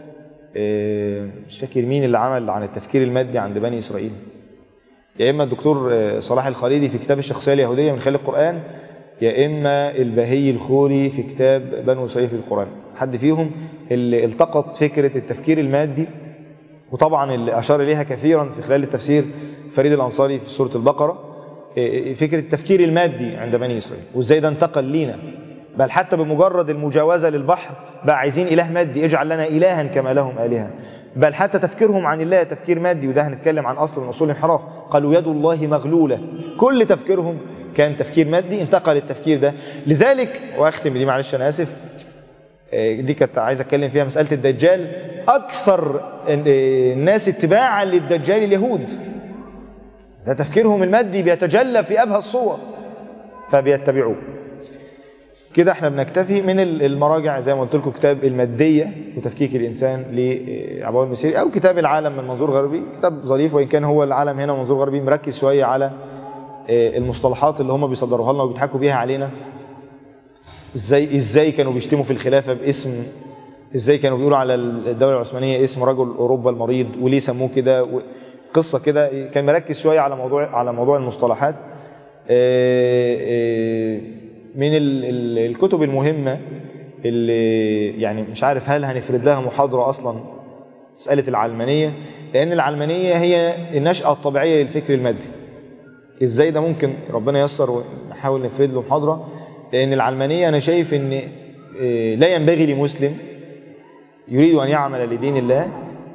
مش فاكر مين اللي عمل عن التفكير المادي عند بني إسرائيل يا إما الدكتور صلاح الخليلي في كتاب الشخصية اليهودية من خلال القرآن يا إما البهي الخوري في كتاب بنو إسرائيل في القرآن حد فيهم اللي التقط فكرة التفكير المادي وطبعا اللي أشار إليها كثيرا في خلال التفسير فريد الأنصاري في سورة البقرة فكرة التفكير المادي عند بني إسرائيل وإزاي ده انتقل لينا بل حتى بمجرد المجاوزة للبحر بقى عايزين إله مادي اجعل لنا إلها كما لهم آلهة بل حتى تفكيرهم عن الله تفكير مادي وده هنتكلم عن أصل من أصول الانحراف قالوا يد الله مغلولة كل تفكيرهم كان تفكير مادي انتقل التفكير ده لذلك وأختم دي معلش أنا آسف دي كنت عايز اتكلم فيها مسألة الدجال اكثر الناس اتباعا للدجال اليهود ده تفكيرهم المادي بيتجلى في ابهى الصور فبيتبعوه كده احنا بنكتفي من المراجع زي ما قلت لكم كتاب المادية وتفكيك الإنسان لعبوان المسيري أو كتاب العالم من منظور غربي كتاب ظريف وإن كان هو العالم هنا من منظور غربي مركز شوية على المصطلحات اللي هم بيصدروها لنا وبيضحكوا بيها علينا ازاي ازاي كانوا بيشتموا في الخلافة باسم ازاي كانوا بيقولوا على الدولة العثمانية اسم رجل أوروبا المريض وليه سموه كده قصة كده كان مركز شوية على موضوع على موضوع المصطلحات من الكتب المهمة اللي يعني مش عارف هل هنفرد لها محاضرة أصلا مسألة العلمانية لأن العلمانية هي النشأة الطبيعية للفكر المادي إزاي ده ممكن ربنا يسر ونحاول نفرد له محاضرة لأن العلمانية أنا شايف أن لا ينبغي لمسلم يريد أن يعمل لدين الله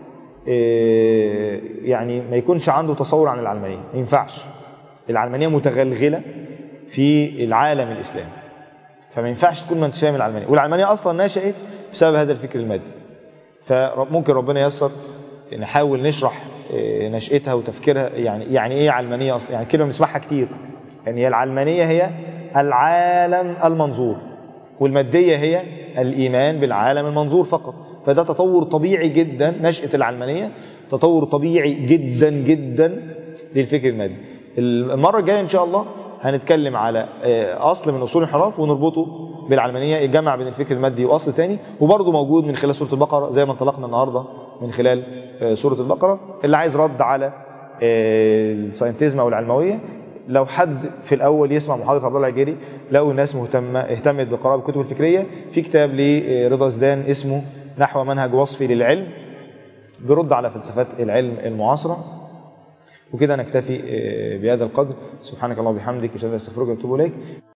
يعني ما يكونش عنده تصور عن العلمانية ما ينفعش العلمانية متغلغلة في العالم الإسلامي فما ينفعش تكون ما انتش فاهم العلمانية والعلمانية أصلا نشأت بسبب هذا الفكر المادي فممكن ربنا ييسر نحاول نشرح نشأتها وتفكيرها يعني يعني ايه علمانية أصلا يعني كلمة بنسمعها كتير يعني هي العلمانية هي العالم المنظور والمادية هي الإيمان بالعالم المنظور فقط فده تطور طبيعي جدا نشأة العلمانية تطور طبيعي جدا جدا للفكر المادي المرة الجاية إن شاء الله هنتكلم على أصل من أصول الانحراف ونربطه بالعلمانية الجمع بين الفكر المادي وأصل تاني وبرضه موجود من خلال سورة البقرة زي ما انطلقنا النهاردة من خلال سورة البقرة اللي عايز رد على الساينتيزم أو العلموية لو حد في الأول يسمع محاضرة عبد الله العجيري لو الناس مهتمة اهتمت بقراءة الكتب الفكرية في كتاب لرضا زدان اسمه نحو منهج وصفي للعلم بيرد على فلسفات العلم المعاصرة وكده نكتفي بهذا القدر سبحانك اللهم وبحمدك اشهد ان لا اله الا انت استغفرك واتوب اليك